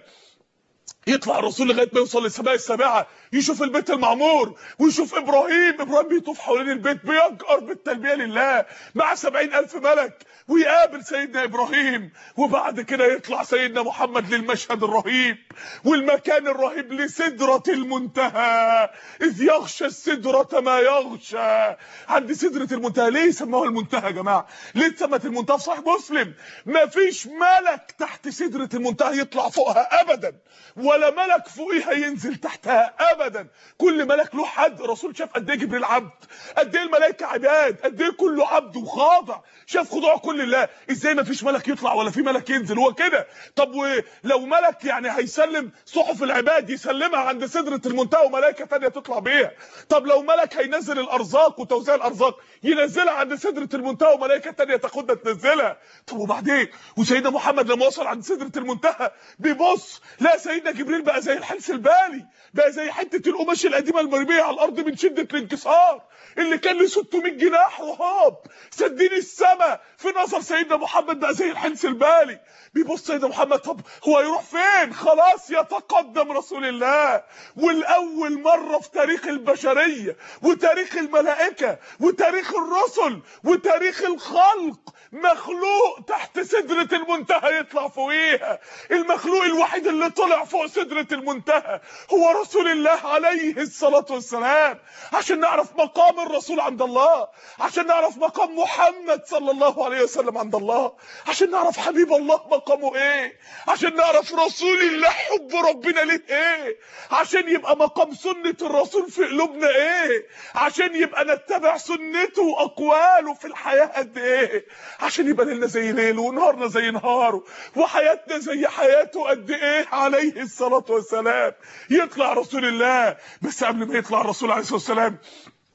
يطلع الرسول لغايه ما يوصل للسماء السابعه يشوف البيت المعمور ويشوف ابراهيم ابراهيم بيطوف حوالين البيت بيجأر بالتلبيه لله مع سبعين الف ملك ويقابل سيدنا ابراهيم وبعد كده يطلع سيدنا محمد للمشهد الرهيب والمكان الرهيب لسدره المنتهى اذ يغشى السدره ما يغشى عند سدره المنتهى ليه سموها المنتهى يا جماعه ليه اتسمت المنتهى في صحيح مسلم مفيش ملك تحت سدره المنتهى يطلع فوقها ابدا ولا ملك فوقيها ينزل تحتها ابدا كل ملك له حد الرسول شاف قد ايه جبريل عبد قد ايه الملائكه عباد قد ايه كله عبد وخاضع شاف خضوع كل الله ازاي ما فيش ملك يطلع ولا في ملك ينزل هو كده طب ولو ملك يعني هيسلم صحف العباد يسلمها عند سدره المنتهى وملائكه ثانيه تطلع بيها طب لو ملك هينزل الارزاق وتوزيع الارزاق ينزلها عند سدره المنتهى وملائكه ثانيه تاخدها تنزلها طب وبعدين وسيدنا محمد لما وصل عند سدره المنتهى بيبص لا سيدنا جبريل بقى زي الحلس البالي بقى زي حته القماش القديمه المرميه على الارض من شده الانكسار اللي كان له 600 جناح رهاب سدين السما في نظر سيدنا محمد بقى زي الحلس البالي بيبص سيدنا محمد طب هو هيروح فين خلاص يتقدم رسول الله والاول مره في تاريخ البشريه وتاريخ الملائكه وتاريخ الرسل وتاريخ الخلق مخلوق تحت سدرة المنتهى يطلع فوقيها المخلوق الوحيد اللي طلع فوق سدرة المنتهى هو رسول الله عليه الصلاة والسلام عشان نعرف مقام الرسول عند الله عشان نعرف مقام محمد صلى الله عليه وسلم عند الله عشان نعرف حبيب الله مقامه ايه عشان نعرف رسول الله حب ربنا ليه ايه عشان يبقى مقام سنة الرسول في قلوبنا ايه عشان يبقى نتبع سنته واقواله في الحياة قد ايه عشان يبقى ليلنا زي ليله ونهارنا زي نهاره وحياتنا زي حياته قد ايه عليه الصلاة والسلام يطلع رسول الله بس قبل ما يطلع الرسول عليه الصلاة والسلام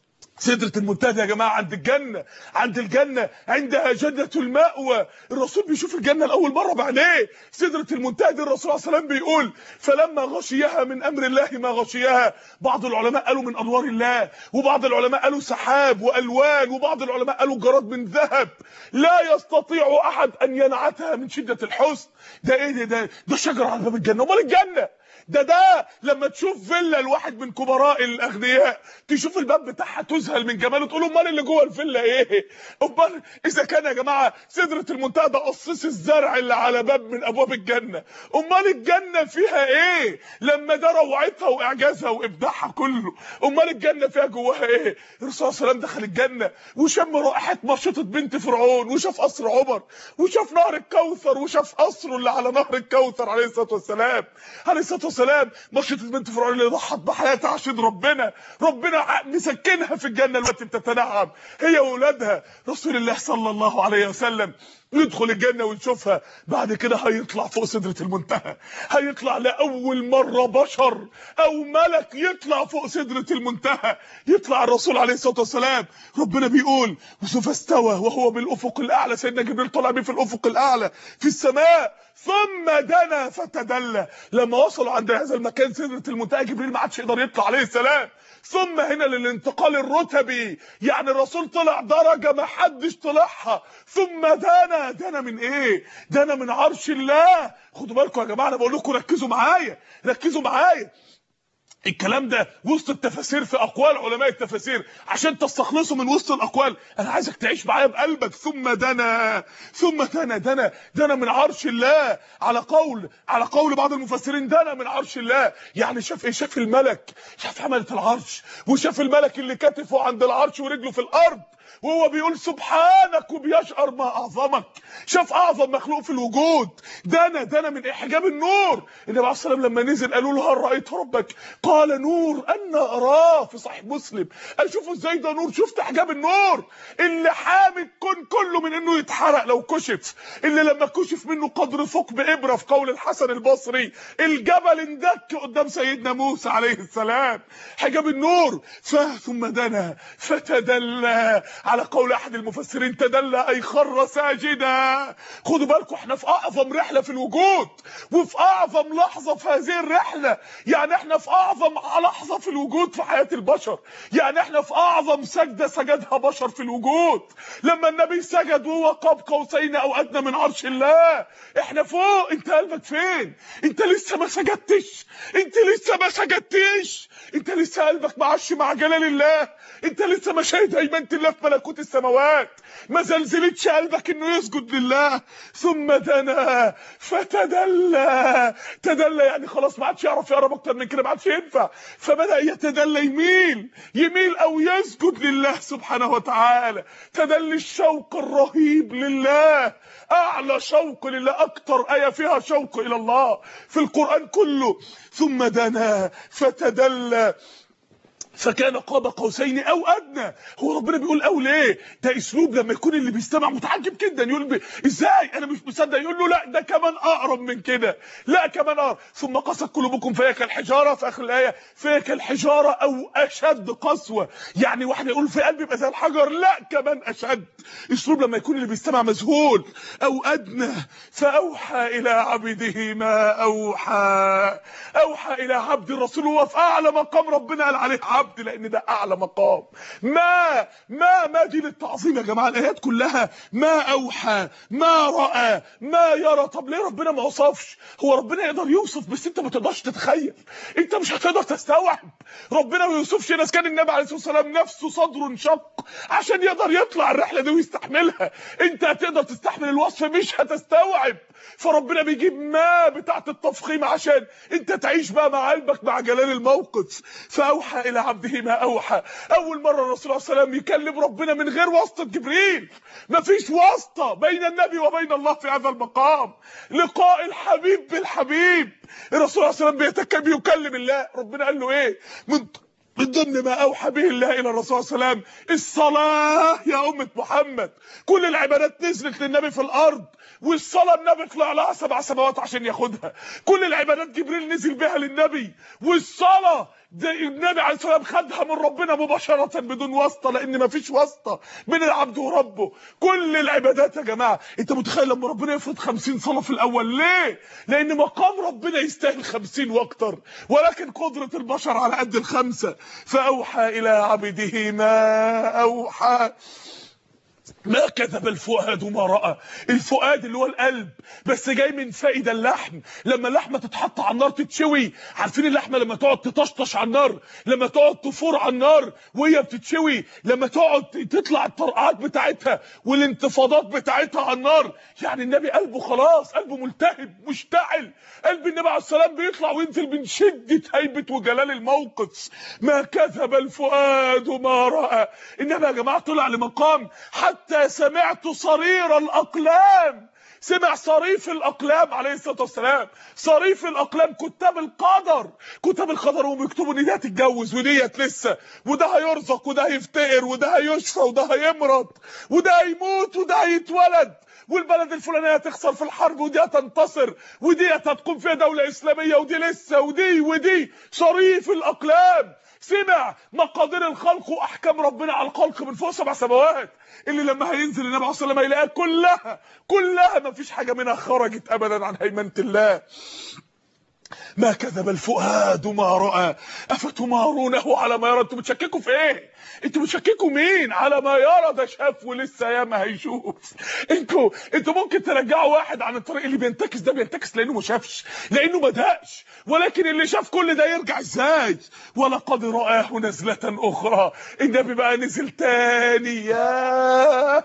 سدرة المنتهى يا جماعة عند الجنة عند الجنة عندها جنة المأوى الرسول بيشوف الجنة لأول مرة بعينيه سدرة المنتهى دي الرسول صلى الله عليه وسلم بيقول فلما غشيها من أمر الله ما غشيها بعض العلماء قالوا من أنوار الله وبعض العلماء قالوا سحاب وألوان وبعض العلماء قالوا جراد من ذهب لا يستطيع أحد أن ينعتها من شدة الحسن ده إيه ده ده, ده شجرة على باب الجنة أمال الجنة ده ده لما تشوف فيلا الواحد من كبراء الاغنياء تشوف الباب بتاعها تذهل من جماله تقول امال اللي جوه الفيلا ايه امال اذا كان يا جماعه سدره المنتهى ده قصيص الزرع اللي على باب من ابواب الجنه امال الجنه فيها ايه لما ده روعتها واعجازها وابداعها كله امال الجنه فيها جواها ايه الرسول صلى الله عليه وسلم دخل الجنه وشم رائحه مشيطه بنت فرعون وشاف قصر عمر وشاف نهر الكوثر وشاف قصره اللي على نهر الكوثر عليه الصلاه والسلام عليه الصلاه والسلام مشيطه بنت فرعون اللي ضحت بحياتها عشان ربنا ربنا مسكنها في الجنه التي بتتنعم هي واولادها رسول الله صلى الله عليه وسلم ندخل الجنة ونشوفها بعد كده هيطلع فوق سدرة المنتهى هيطلع لأول مرة بشر أو ملك يطلع فوق سدرة المنتهى يطلع الرسول عليه الصلاة والسلام ربنا بيقول وسوف استوى وهو بالأفق الأعلى سيدنا جبريل طلع بيه في الأفق الأعلى في السماء ثم دنا فتدلى لما وصلوا عند هذا المكان سدرة المنتهى جبريل ما عادش يقدر يطلع عليه السلام ثم هنا للانتقال الرتبي يعني الرسول طلع درجة ما حدش طلعها ثم دنا دنا من ايه دنا من عرش الله خدوا بالكم يا جماعه انا بقول لكم ركزوا معايا ركزوا معايا الكلام ده وسط التفاسير في اقوال علماء التفاسير عشان تستخلصوا من وسط الاقوال انا عايزك تعيش معايا بقلبك ثم دنا ثم دنا دنا دنا من عرش الله على قول على قول بعض المفسرين دنا من عرش الله يعني شاف ايه شاف الملك شاف حمله العرش وشاف الملك اللي كتفه عند العرش ورجله في الارض وهو بيقول سبحانك وبيشعر ما اعظمك شاف اعظم مخلوق في الوجود دنا دنا من حجاب النور النبي عليه الصلاه والسلام لما نزل قالوا له هل رايت ربك قال نور ان اراه في صحيح مسلم اشوفه ازاي ده نور شفت حجاب النور اللي حامي الكون كله من انه يتحرق لو كشف اللي لما كشف منه قدر ثقب ابره في قول الحسن البصري الجبل اندك قدام سيدنا موسى عليه السلام حجاب النور ثم دنا فتدلى على قول احد المفسرين تدلى اي خر ساجدا خدوا بالكم احنا في اعظم رحله في الوجود وفي اعظم لحظه في هذه الرحله يعني احنا في اعظم لحظه في الوجود في حياه البشر يعني احنا في اعظم سجده سجدها بشر في الوجود لما النبي سجد وهو قاب قوسين او ادنى من عرش الله احنا فوق انت قلبك فين انت لسه ما سجدتش انت لسه ما سجدتش انت لسه قلبك معش مع جلال الله انت لسه ما شاهد هيمنه الله في ملكوت السماوات ما زلزلتش قلبك انه يسجد لله ثم دنا فتدلى تدلى يعني خلاص ما عادش يعرف يقرب اكتر من كده ما عادش ينفع فبدا يتدلى يميل يميل او يسجد لله سبحانه وتعالى تدلي الشوق الرهيب لله اعلى شوق لله اكتر ايه فيها شوق الى الله في القران كله ثم دنا فتدلى فكان قاب قوسين او ادنى هو ربنا بيقول او ليه ده اسلوب لما يكون اللي بيستمع متعجب جدا يقول بي ازاي انا مش مصدق يقول له لا ده كمان اقرب من كده لا كمان اقرب ثم قست قلوبكم فهي كالحجاره في اخر الايه فهي كالحجاره او اشد قسوه يعني واحد يقول في قلبي يبقى زي الحجر لا كمان اشد اسلوب لما يكون اللي بيستمع مذهول او ادنى فاوحى الى عبده ما اوحى اوحى الى عبد الرسول هو في اعلى مقام ربنا قال عليه عبد لان ده اعلى مقام ما ما ما دي للتعظيم يا جماعه الايات كلها ما اوحى ما راى ما يرى طب ليه ربنا ما وصفش هو ربنا يقدر يوصف بس انت ما تقدرش تتخيل انت مش هتقدر تستوعب ربنا ما يوصفش ناس كان النبي عليه الصلاه والسلام نفسه صدره انشق عشان يقدر يطلع الرحله دي ويستحملها انت هتقدر تستحمل الوصف مش هتستوعب فربنا بيجيب ما بتاعت التفخيم عشان انت تعيش بقى مع قلبك مع جلال الموقف فاوحى الى عبده ما اوحى اول مره الرسول صلى الله عليه وسلم يكلم ربنا من غير واسطه جبريل مفيش واسطه بين النبي وبين الله في هذا المقام لقاء الحبيب بالحبيب الرسول صلى الله عليه وسلم بيتكلم بيكلم الله ربنا قال له ايه من من ضمن ما اوحى به الله الى الرسول صلى الله عليه وسلم الصلاه يا امه محمد كل العبادات نزلت للنبي في الارض والصلاه النبي طلع لها سبع سماوات عشان ياخدها كل العبادات جبريل نزل بها للنبي والصلاه ده النبي عليه الصلاه والسلام خدها من ربنا مباشره بدون واسطه لان مفيش واسطه بين العبد وربه كل العبادات يا جماعه انت متخيل لما ربنا يفرض 50 صلاه في الاول ليه لان مقام ربنا يستاهل 50 واكتر ولكن قدره البشر على قد الخمسه فاوحى الى عبده ما اوحى ما كذب الفؤاد ما راى الفؤاد اللي هو القلب بس جاي من فائد اللحم لما اللحمه تتحط على النار تتشوي عارفين اللحمه لما تقعد تطشطش على النار لما تقعد تفور على النار وهي بتتشوي لما تقعد تطلع الطرقعات بتاعتها والانتفاضات بتاعتها على النار يعني النبي قلبه خلاص قلبه ملتهب مشتعل قلب النبي عليه السلام بيطلع وينزل من شده هيبه وجلال الموقف ما كذب الفؤاد ما راى النبي يا جماعه طلع لمقام حتى سمعت صرير الاقلام سمع صريف الاقلام عليه الصلاه والسلام صريف الاقلام كتاب القدر كتاب القدر وهم يكتبوا ان دي هتتجوز وديت لسه وده هيرزق وده هيفتقر وده هيشفى وده هيمرض وده هيموت وده هيتولد والبلد الفلانيه هتخسر في الحرب ودي هتنتصر ودي هتقوم فيها دوله اسلاميه ودي لسه ودي ودي صريف الاقلام سمع مقادير الخلق واحكام ربنا على الخلق من فوق سبع سماوات اللي لما هينزل النبي عليه الصلاه والسلام هيلاقيها كلها كلها ما فيش حاجه منها خرجت ابدا عن هيمنه الله ما كذب الفؤاد ما راى افتمارونه على ما يرى انتوا بتشككوا في ايه انتوا بتشككوا مين على ما يرى ده شاف ولسه ياما هيشوف انتوا انتوا ممكن ترجعوا واحد عن الطريق اللي بينتكس ده بينتكس لانه ما شافش لانه ما دقش ولكن اللي شاف كل ده يرجع ازاي ولقد رآه نزلة اخرى النبي بقى نزل تاني يا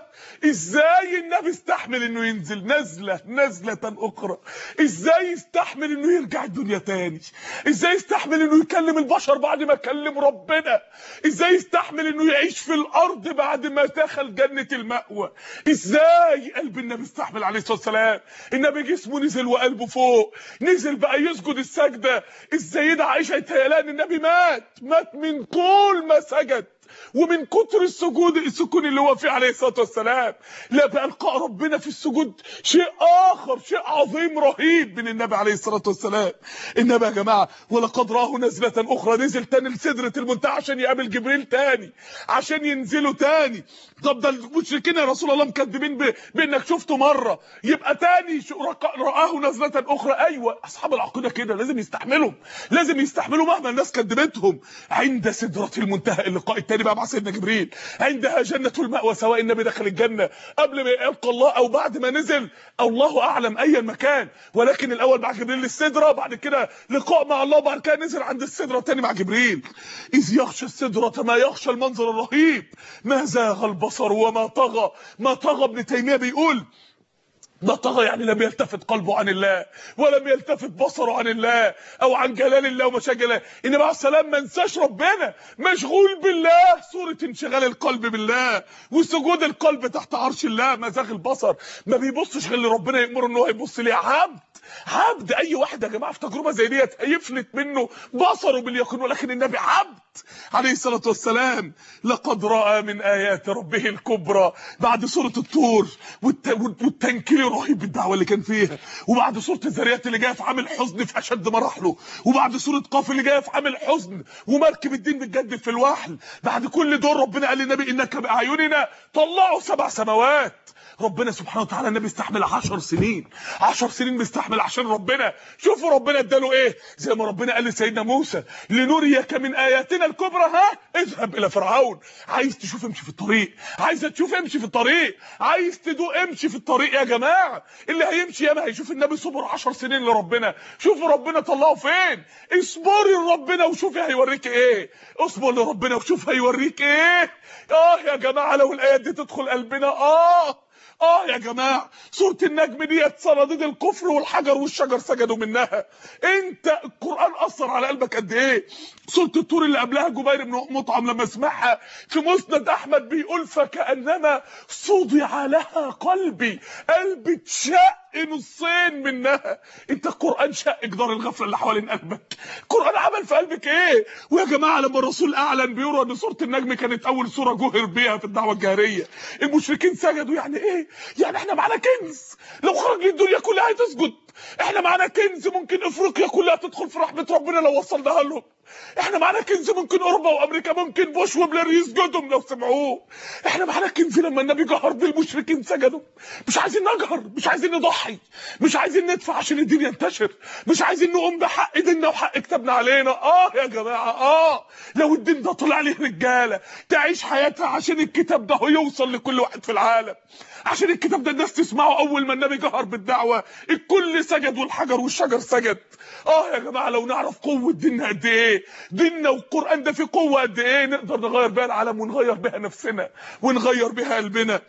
ازاي النبي استحمل انه ينزل نزلة نزلة اخرى ازاي يستحمل انه يرجع الدنيا تاني ازاي يستحمل انه يكلم البشر بعد ما كلم ربنا ازاي يستحمل انه يعيش في الارض بعد ما دخل جنة المأوى ازاي قلب النبي استحمل عليه الصلاة والسلام النبي جسمه نزل وقلبه فوق نزل بقى يسجد السجدة السيدة عائشة يتهيألها ان النبي مات مات من طول ما سجد ومن كتر السجود السكون اللي هو فيه عليه الصلاه والسلام لا بقى القاء ربنا في السجود شيء اخر شيء عظيم رهيب من النبي عليه الصلاه والسلام النبي يا جماعه ولقد راه نزله اخرى نزل تاني لسدره المنتهى عشان يقابل جبريل تاني عشان ينزلوا تاني طب ده المشركين يا رسول الله مكذبين ب... بانك شفته مره يبقى تاني راه نزله اخرى ايوه اصحاب العقيده كده لازم يستحملوا لازم يستحملوا مهما الناس كذبتهم عند سدره المنتهى اللقاء التاني بقى مع سيدنا جبريل عندها جنة المأوى سواء النبي دخل الجنة قبل ما يلقى الله او بعد ما نزل الله اعلم ايا مكان ولكن الاول مع جبريل للسدرة بعد كده لقاء مع الله بعد كده نزل عند السدرة تاني مع جبريل اذ يخشى السدرة ما يخشى المنظر الرهيب ما زاغ البصر وما طغى ما طغى ابن تيمية بيقول ده طغى يعني لم يلتفت قلبه عن الله ولم يلتفت بصره عن الله او عن جلال الله ومشاكل الله انما عليه السلام ما انساش ربنا مشغول بالله صوره انشغال القلب بالله وسجود القلب تحت عرش الله مزاغ البصر ما بيبصش غير لربنا يامره ان هو يبص ليه عبد عبد اي واحد يا جماعه في تجربه زي ديت هيفلت منه بصره باليقين ولكن النبي عبد عليه الصلاه والسلام لقد راى من ايات ربه الكبرى بعد سوره الطور والت... والتنكيل رهيب بالدعوه اللي كان فيها وبعد سوره الذريات اللي جايه في عامل حزن في اشد مراحله وبعد سوره قاف اللي جايه في عامل حزن ومركب الدين بتجدد في الوحل بعد كل دول ربنا قال للنبي انك باعيننا طلعوا سبع سماوات ربنا سبحانه وتعالى النبي استحمل 10 سنين 10 سنين مستحمل عشان ربنا شوفوا ربنا اداله ايه زي ما ربنا قال لسيدنا موسى لنريك من اياتنا الكبرى ها اذهب الى فرعون عايز تشوف امشي في الطريق عايز تشوف امشي في الطريق عايز تدوق امشي في الطريق يا جماعه اللي هيمشي ياما هيشوف النبي صبر 10 سنين لربنا شوفوا ربنا طلعه فين اصبري لربنا وشوفي هيوريك ايه اصبر لربنا وشوف هيوريك ايه اه يا جماعه لو الايات دي تدخل قلبنا اه اه يا جماعه سوره النجم ديت صناديد الكفر والحجر والشجر سجدوا منها انت القران اثر على قلبك قد ايه سوره الطور اللي قبلها جبير بن مطعم لما سمعها في مسند احمد بيقول فكانما صدع لها قلبي قلبي اتشق نصين منها انت القران شق جدار الغفله اللي حوالين قلبك القران عمل في قلبك ايه ويا جماعه لما الرسول اعلن بيقولوا ان سوره النجم كانت اول سوره جهر بيها في الدعوه الجاهريه المشركين سجدوا يعني ايه يعني احنا معانا كنز لو خرج الدنيا كلها هتسجد احنا معانا كنز ممكن افريقيا كلها تدخل في رحمه ربنا لو وصلناها لهم احنا معانا كنز ممكن اوروبا وامريكا ممكن بوش وبلير يسجدوا لو سمعوه احنا معانا كنز لما النبي جهر بالمشركين سجدوا مش عايزين نجهر مش عايزين نضحي مش عايزين ندفع عشان الدين ينتشر مش عايزين نقوم بحق ديننا وحق كتابنا علينا اه يا جماعه اه لو الدين ده طلع عليه رجاله تعيش حياتها عشان الكتاب ده يوصل لكل واحد في العالم عشان الكتاب ده الناس تسمعه اول ما النبي جهر بالدعوه الكل سجد والحجر والشجر سجد اه يا جماعه لو نعرف قوه ديننا قد ايه ديننا والقران ده فيه قوه قد ايه نقدر نغير بيها العالم ونغير بيها نفسنا ونغير بيها قلبنا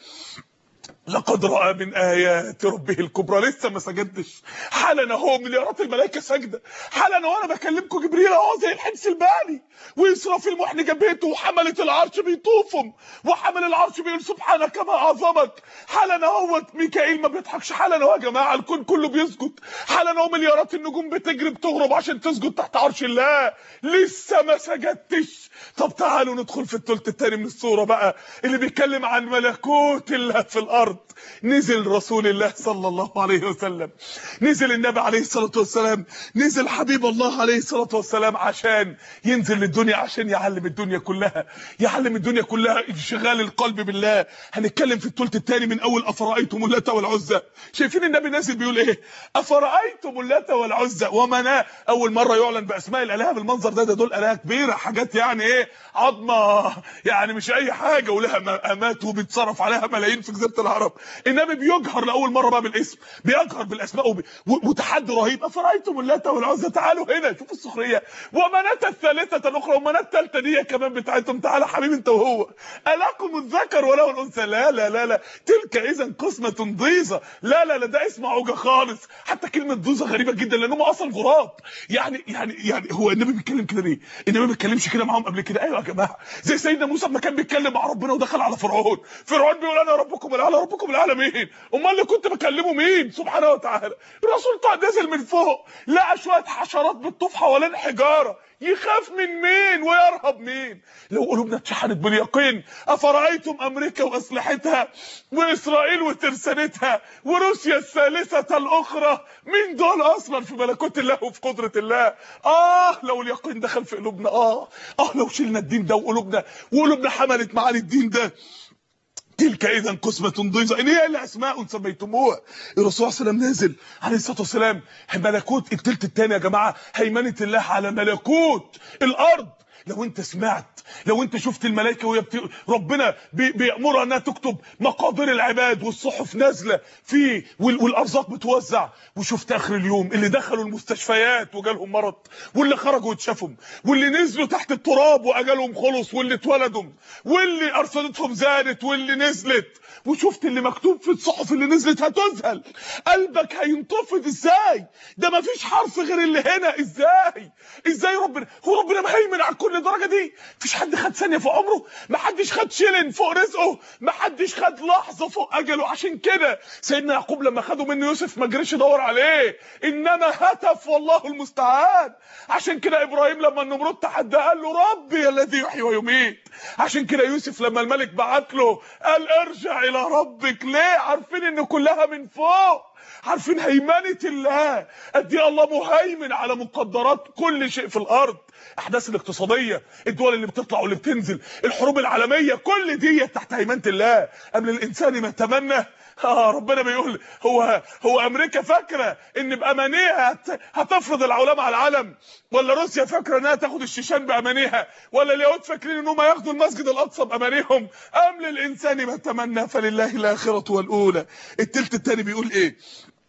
لقد راى من ايات ربه الكبرى لسه ما سجدش حالا اهو مليارات الملائكه ساجده حالا وانا بكلمكم جبريل اهو زي الحمص البالي واسرافيل محن بيته وحمله العرش بيطوفهم وحمل العرش بيقول سبحانك ما اعظمك حالا اهو ميكائيل ما بيضحكش حالا اهو يا جماعه الكون كله بيسجد حالا اهو مليارات النجوم بتجري بتغرب عشان تسجد تحت عرش الله لسه ما سجدتش طب تعالوا ندخل في الثلث الثاني من السوره بقى اللي بيتكلم عن ملكوت الله في الارض نزل رسول الله صلى الله عليه وسلم نزل النبي عليه الصلاة والسلام نزل حبيب الله عليه الصلاة والسلام عشان ينزل للدنيا عشان يعلم الدنيا كلها يعلم الدنيا كلها انشغال القلب بالله هنتكلم في الثلث الثاني من اول افرايتم اللات والعزى شايفين النبي نازل بيقول ايه افرايتم اللات والعزى ومناه اول مره يعلن باسماء الالهه بالمنظر ده ده دول الهه كبيره حاجات يعني ايه عظمه يعني مش اي حاجه ولها مقامات وبيتصرف عليها ملايين في جزيره العرب النبي بيجهر لاول مره بقى بالاسم بيجهر بالاسماء وب... وتحدي رهيب افرايتم اللات والعزى تعالوا هنا شوفوا السخريه ومناه الثالثه الاخرى ومناه الثالثه دي كمان بتاعتهم تعالى حبيبي انت وهو الاكم الذكر وله الانثى لا لا لا لا تلك اذا قسمه ضيزه لا لا لا ده اسم عوجه خالص حتى كلمه ضيزه غريبه جدا لانهم اصلا غراب يعني يعني يعني هو النبي بيتكلم كده ليه النبي ما بيتكلمش كده معاهم قبل كده ايوه يا جماعه زي سيدنا موسى لما كان بيتكلم مع ربنا ودخل على فرعون فرعون بيقول انا ربكم الاعلى ربكم الاعلى مين امال اللي كنت بكلمه مين سبحانه وتعالى الرسول طلع نزل من فوق لقى شويه حشرات بتطوف حوالين حجاره يخاف من مين ويرهب مين لو قلوبنا اتشحنت باليقين افرايتم امريكا واسلحتها واسرائيل وترسانتها وروسيا الثالثه الاخرى مين دول اصلا في ملكوت الله وفي قدره الله اه لو اليقين دخل في قلوبنا اه اه لو شلنا الدين ده وقلوبنا وقلوبنا حملت معاني الدين ده تلك اذا قسمه ضيزه ان هي الا اسماء سميتموها الرسول صلى الله عليه وسلم نازل عليه الصلاه والسلام ملكوت التلت الثاني يا جماعه هيمنه الله على ملكوت الارض لو انت سمعت لو انت شفت الملائكه وهي بت... ربنا بي... بيامرها انها تكتب مقادير العباد والصحف نازله في وال... والارزاق بتوزع وشفت اخر اليوم اللي دخلوا المستشفيات وجالهم مرض واللي خرجوا واتشافوا واللي نزلوا تحت التراب واجالهم خلص واللي اتولدوا واللي ارصدتهم زادت واللي نزلت وشفت اللي مكتوب في الصحف اللي نزلت هتذهل قلبك هينتفض ازاي ده مفيش حرف غير اللي هنا ازاي ازاي ربنا هو ربنا مهيمن على كل درجه دي مفيش حد خد ثانيه في عمره محدش خد شيلن فوق رزقه محدش خد لحظه فوق اجله عشان كده سيدنا يعقوب لما خدوا منه يوسف ما جريش يدور عليه انما هتف والله المستعان عشان كده ابراهيم لما النمرود تحدى قال له ربي الذي يحيي ويميت عشان كده يوسف لما الملك بعت له قال ارجع الى ربك ليه عارفين ان كلها من فوق عارفين هيمنه الله قد ايه الله مهيمن على مقدرات كل شيء في الارض احداث الاقتصاديه الدول اللي بتطلع واللي بتنزل الحروب العالميه كل دي تحت هيمنه الله قبل الانسان ما يتمنى اه ربنا بيقول هو هو امريكا فاكره ان بامانيها هت هتفرض العولمه على العالم ولا روسيا فاكره انها تاخد الشيشان بامانيها ولا اليهود فاكرين انهم ياخدوا المسجد الاقصى بامانيهم ام للانسان ما تمنى فلله الاخره والاولى التلت الثاني بيقول ايه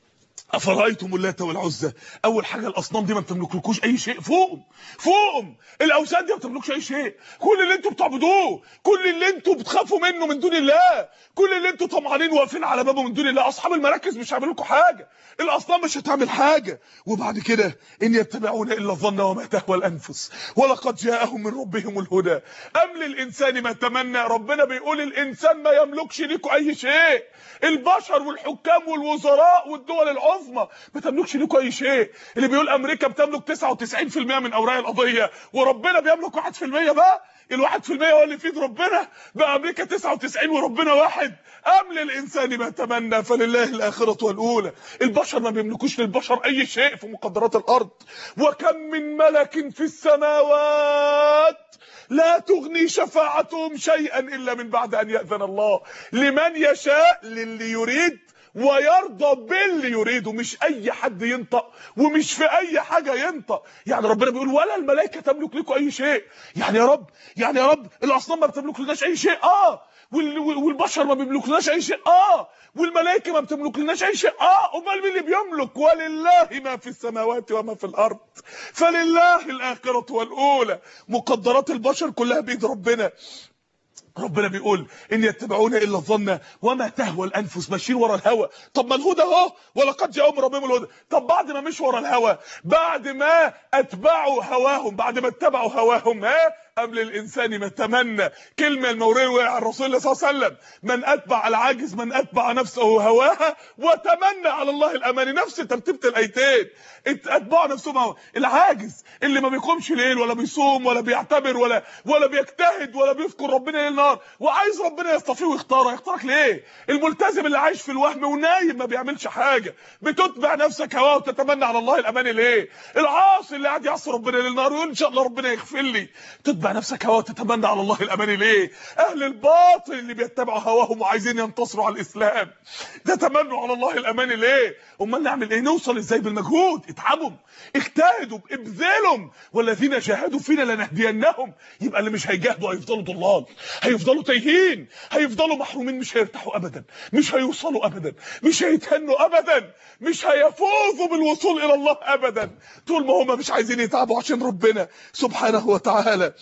افرايتم اللات والعزى اول حاجه الاصنام دي ما بتملكلكوش اي شيء فوقهم فوقهم الاوثان دي ما بتملكش اي شيء كل اللي انتوا بتعبدوه كل اللي انتوا بتخافوا منه من دون الله كل اللي انتوا طمعانين واقفين على بابه من دون الله اصحاب المراكز مش هيعملوا لكم حاجه الاصنام مش هتعمل حاجه وبعد كده ان يتبعون الا الظن وما تهوى الانفس ولقد جاءهم من ربهم الهدى ام للانسان ما تمنى ربنا بيقول الانسان ما يملكش ليكوا اي شيء البشر والحكام والوزراء والدول العظمى ما تملكش ليكوا اي شيء اللي بيقول امريكا بتملك 99% من اوراق القضيه وربنا بيملك 1% بقى الواحد في المية هو اللي في ايد ربنا بقى امريكا 99 وربنا واحد ام للانسان ما تمنى فلله الاخره والاولى البشر ما بيملكوش للبشر اي شيء في مقدرات الارض وكم من ملك في السماوات لا تغني شفاعتهم شيئا الا من بعد ان ياذن الله لمن يشاء للي يريد ويرضى باللي يريده مش اي حد ينطق ومش في اي حاجه ينطق يعني ربنا بيقول ولا الملائكه تملك لكم اي شيء يعني يا رب يعني يا رب الاصنام ما بتملك لناش اي شيء اه وال- والبشر ما بيملكلناش اي شيء اه والملائكه ما بتملكلناش اي شيء اه امال مين اللي بيملك ولله ما في السماوات وما في الارض فلله الاخره والاولى مقدرات البشر كلها بايد ربنا ربنا بيقول ان يتبعون الا الظن وما تهوى الانفس ماشيين ورا الهوى طب ما الهدى اهو ولقد جاءهم من ربهم الهدى طب بعد ما مش ورا الهوى بعد ما اتبعوا هواهم بعد ما اتبعوا هواهم ها قبل الانسان ما تمنى كلمه الموريه عن رسول الله صلى الله عليه وسلم من اتبع العاجز من اتبع نفسه هواها وتمنى على الله الاماني نفس ترتيبه الايتين ات- اتبعوا نفسهم هوا العاجز اللي ما بيقومش ليل ولا بيصوم ولا بيعتبر ولا ولا بيجتهد ولا بيذكر ربنا ليل نهار وعايز ربنا يصطفيه ويختاره يختارك ليه الملتزم اللي عايش في الوهم ونايم ما بيعملش حاجه بتتبع نفسك هواه وتتمنى على الله الاماني ليه العاصي اللي قاعد يعصي ربنا ليل نهار ويقول ان شاء الله ربنا يغفر لي تتبع نفسك هواه وتتمنى على الله الاماني ليه اهل الباطل اللي بيتبعوا هواهم وعايزين ينتصروا على الاسلام ده تمنوا على الله الاماني ليه امال نعمل ايه نوصل ازاي بالمجهود اتعبوا اجتهدوا ابذلوا والذين جاهدوا فينا لنهدينهم يبقى اللي مش هيجاهدوا هيفضلوا ضلال هيفضلوا تايهين هيفضلوا محرومين مش هيرتاحوا ابدا مش هيوصلوا ابدا مش هيتهنوا ابدا مش هيفوزوا بالوصول الى الله ابدا طول ما هم مش عايزين يتعبوا عشان ربنا سبحانه وتعالى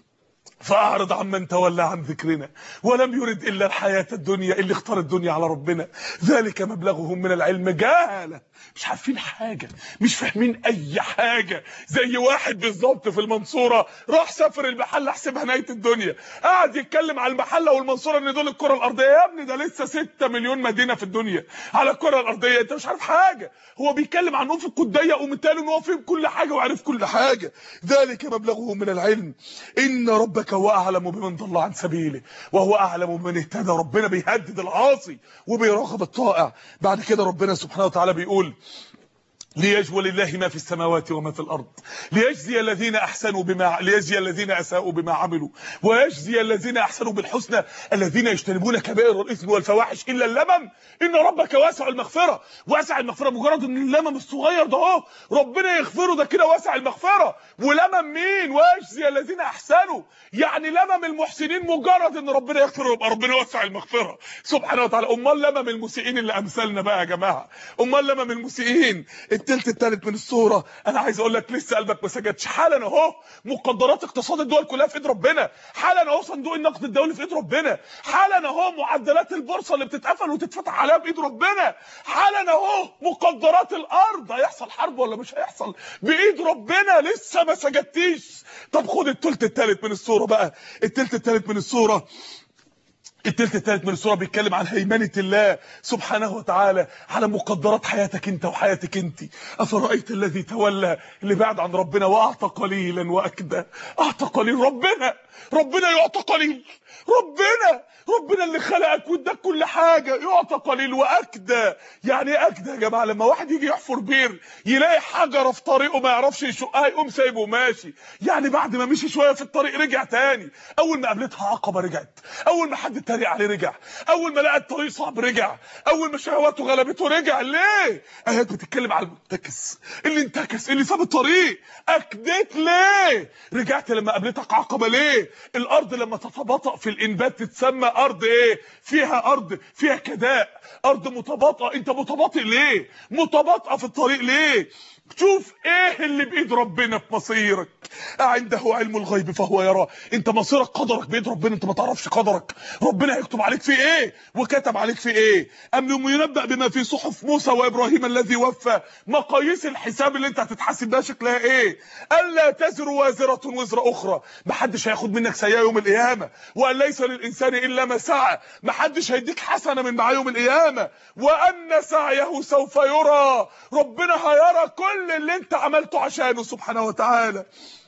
فاعرض عمن تولى عن ذكرنا ولم يرد الا الحياه الدنيا اللي اختار الدنيا على ربنا ذلك مبلغهم من العلم جهله مش عارفين حاجه مش فاهمين اي حاجه زي واحد بالظبط في المنصوره راح سافر المحله حسبها نهايه الدنيا قعد يتكلم على المحله والمنصوره ان دول الكره الارضيه يا ابني ده لسه 6 مليون مدينه في الدنيا على الكره الارضيه انت مش عارف حاجه هو بيتكلم عن افق الضيق ومثال ان هو فهم كل حاجه وعارف كل حاجه ذلك مبلغه من العلم ان ربك هو اعلم بمن ضل عن سبيله وهو اعلم بمن اهتدى ربنا بيهدد العاصي وبيراقب الطائع بعد كده ربنا سبحانه وتعالى بيقول ليجزي لله ما في السماوات وما في الارض ليجزي الذين احسنوا بما ليجزي الذين اساءوا بما عملوا ويجزي الذين احسنوا بالحسنى الذين يجتنبون كبائر الاثم والفواحش الا اللمم ان ربك واسع المغفره واسع المغفره مجرد ان اللمم الصغير ده اهو ربنا يغفره ده كده واسع المغفره ولمم مين ويجزي الذين احسنوا يعني لمم المحسنين مجرد ان ربنا يغفره يبقى ربنا واسع المغفره سبحانه وتعالى امال لمم المسيئين اللي امثالنا بقى يا جماعه امال لمم المسيئين التلت التالت من الصوره انا عايز اقول لك لسه قلبك ما سجدش حالا اهو مقدرات اقتصاد الدول كلها في ايد ربنا حالا اهو صندوق النقد الدولي في ايد ربنا حالا اهو معدلات البورصه اللي بتتقفل وتتفتح عليها بايد ربنا حالا اهو مقدرات الارض هيحصل حرب ولا مش هيحصل بايد ربنا لسه ما سجدتيش طب خد التلت التالت من الصوره بقى التلت التالت من الصوره التلت التالت من السوره بيتكلم عن هيمنه الله سبحانه وتعالى على مقدرات حياتك انت وحياتك انت افرايت الذي تولى اللي بعد عن ربنا واعطى قليلا واكدى اعطى قليل ربنا ربنا يعطى قليل ربنا ربنا اللي خلقك واداك كل حاجه يعطى قليل واكدى يعني ايه اكدى يا جماعه لما واحد يجي يحفر بير يلاقي حجره في طريقه ما يعرفش يشقها يقوم سايبه وماشي يعني بعد ما مشي شويه في الطريق رجع تاني اول ما قابلتها عقبه رجعت اول ما حد اتريق عليه رجع اول ما لقى الطريق صعب رجع اول ما شهواته غلبته رجع ليه ايات بتتكلم على المنتكس اللي انتكس اللي ساب الطريق اكدت ليه رجعت لما قابلتك عقبه ليه الارض لما تتباطأ في الانبات تتسمى ارض ايه فيها ارض فيها كداء ارض متباطئه انت متباطئ ليه متباطئه في الطريق ليه شوف ايه اللي بايد ربنا في مصيرك عنده علم الغيب فهو يرى انت مصيرك قدرك بايد ربنا انت ما تعرفش قدرك ربنا هيكتب عليك في ايه وكتب عليك في ايه ام يوم ينبأ بما في صحف موسى وابراهيم الذي وفى مقاييس الحساب اللي انت هتتحاسب بها شكلها ايه الا تزر وازره وزر اخرى محدش هياخد منك سيئه يوم القيامه وان ليس للانسان الا ما سعى محدش هيديك حسنه من معاه يوم القيامه وان سعيه سوف يرى ربنا هيرى كل اللي انت عملته عشانه سبحانه وتعالى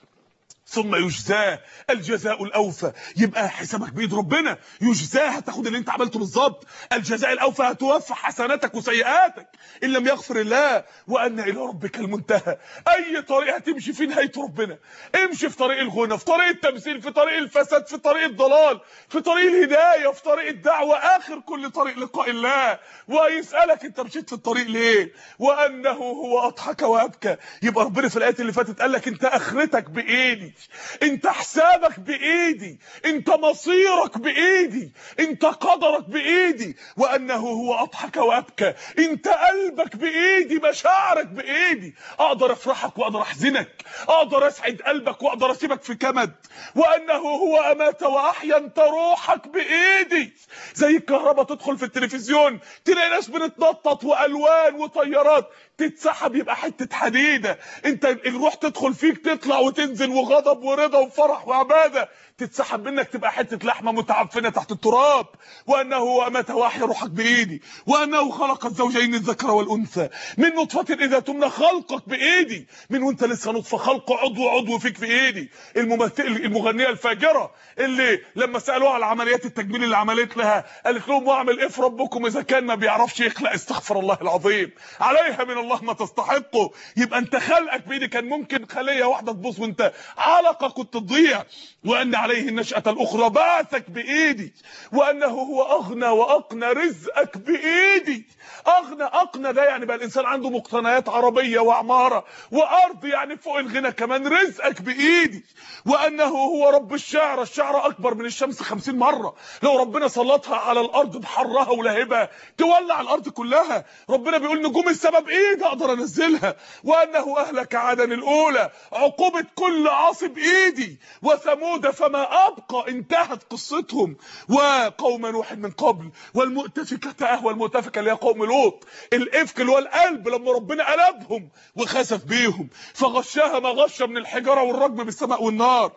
ثم يجزاه الجزاء الاوفى يبقى حسابك بايد ربنا يجزاه هتاخد اللي انت عملته بالظبط الجزاء الاوفى هتوفى حسناتك وسيئاتك ان لم يغفر الله وان الى ربك المنتهى اي طريق هتمشي فيه نهايه ربنا امشي في طريق الغنى في طريق التمثيل في طريق الفساد في طريق الضلال في طريق الهدايه في طريق الدعوه اخر كل طريق لقاء الله ويسالك انت مشيت في الطريق ليه وانه هو اضحك وابكى يبقى ربنا في الايات اللي فاتت قال لك انت اخرتك بايدي انت حسابك بايدي انت مصيرك بايدي انت قدرك بايدي وانه هو اضحك وابكى انت قلبك بايدي مشاعرك بايدي اقدر افرحك واقدر احزنك اقدر اسعد قلبك واقدر اسيبك في كمد وانه هو امات واحيا انت روحك بايدي زي الكهرباء تدخل في التلفزيون تلاقي ناس بتتنطط والوان وطيارات تتسحب يبقى حته حديده انت الروح تدخل فيك تطلع وتنزل وغضب ورضا وفرح وعباده تتسحب منك تبقى حته لحمه متعفنه تحت التراب وانه هو امات واحيا روحك بايدي وانه خلق الزوجين الذكر والانثى من نطفه اذا تمنى خلقك بايدي من وانت لسه نطفه خلق عضو عضو فيك في ايدي الممثل المغنيه الفاجره اللي لما سالوها على عمليات التجميل اللي عملت لها قالت لهم واعمل ايه في ربكم اذا كان ما بيعرفش يخلق استغفر الله العظيم عليها من الله ما تستحقه يبقى انت خلقك بايدي كان ممكن خليه واحده تبوظ وانت علقه كنت تضيع وان عليه النشأة الأخرى بعثك بإيدي وأنه هو أغنى وأقنى رزقك بإيدي أغنى أقنى ده يعني بقى الإنسان عنده مقتنيات عربية وعمارة وأرض يعني فوق الغنى كمان رزقك بإيدي وأنه هو رب الشعر الشعر أكبر من الشمس خمسين مرة لو ربنا سلطها على الأرض بحرها ولهبها تولع الأرض كلها ربنا بيقول نجوم السماء بإيدي أقدر أنزلها وأنه أهلك عادا الأولى عقوبة كل عاصي بإيدي وثمود فما ابقى انتهت قصتهم وقوم نوح من قبل والمؤتفكه اهوى المؤتفكه اللي هي قوم لوط الافك اللي هو القلب لما ربنا قلبهم وخسف بيهم فغشاها ما غش من الحجاره والرجم بالسماء والنار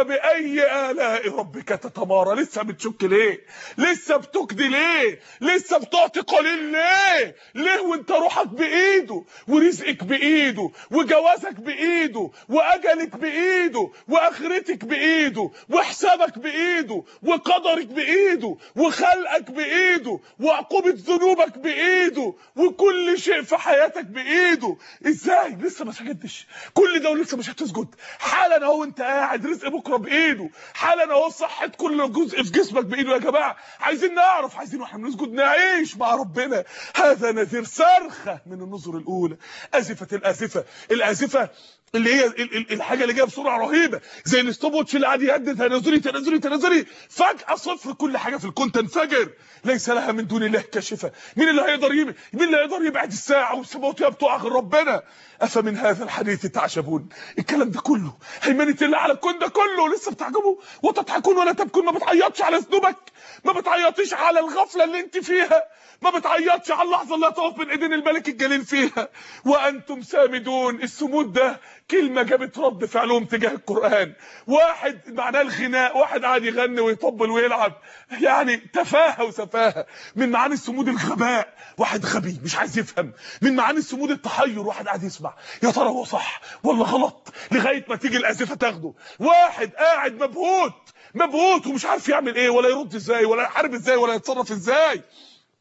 فباي الاء ربك تتمارى لسه بتشك ليه لسه بتكدي ليه لسه بتعطي قليل ليه ليه وانت روحك بايده ورزقك بايده وجوازك بايده واجلك بايده واخرتك بايده وحسابك بايده وقدرك بايده وخلقك بايده وعقوبة ذنوبك بايده وكل شيء في حياتك بايده ازاي لسه ما سجدتش كل ده ولسه مش هتسجد حالا اهو انت قاعد رزق بكره بايده حالا اهو صحه كل جزء في جسمك بايده يا جماعه عايزين نعرف عايزين واحنا بنسجد نعيش مع ربنا هذا نذير صرخه من النظر الاولى ازفه الازفه الازفه اللي هي الحاجه اللي جايه بسرعه رهيبه زي الستوب واتش اللي قاعد يهدد تنازلي تنازلي تنازلي فجاه صفر كل حاجه في الكون تنفجر ليس لها من دون الله كاشفه مين اللي هيقدر يبعد مين اللي هيقدر يبعد الساعه والسماوات بتوع غير ربنا افمن هذا الحديث تعجبون الكلام ده كله هيمنه الله على الكون ده كله لسه بتعجبوا وتضحكون ولا تبكون ما بتعيطش على ذنوبك ما بتعيطيش على الغفله اللي انت فيها ما بتعيطش على اللحظه اللي هتقف بين ايدين الملك الجليل فيها وانتم سامدون السمود ده كلمه جابت رد فعلهم تجاه القران واحد معناه الغناء واحد قاعد يغني ويطبل ويلعب يعني تفاهه وسفاهه من معاني السمود الغباء واحد غبي مش عايز يفهم من معاني السمود التحير واحد قاعد يسمع يا ترى هو صح ولا غلط لغايه ما تيجي الازفه تاخده واحد قاعد مبهوت مبهوت ومش عارف يعمل ايه ولا يرد ازاي ولا يحارب ازاي ولا يتصرف ازاي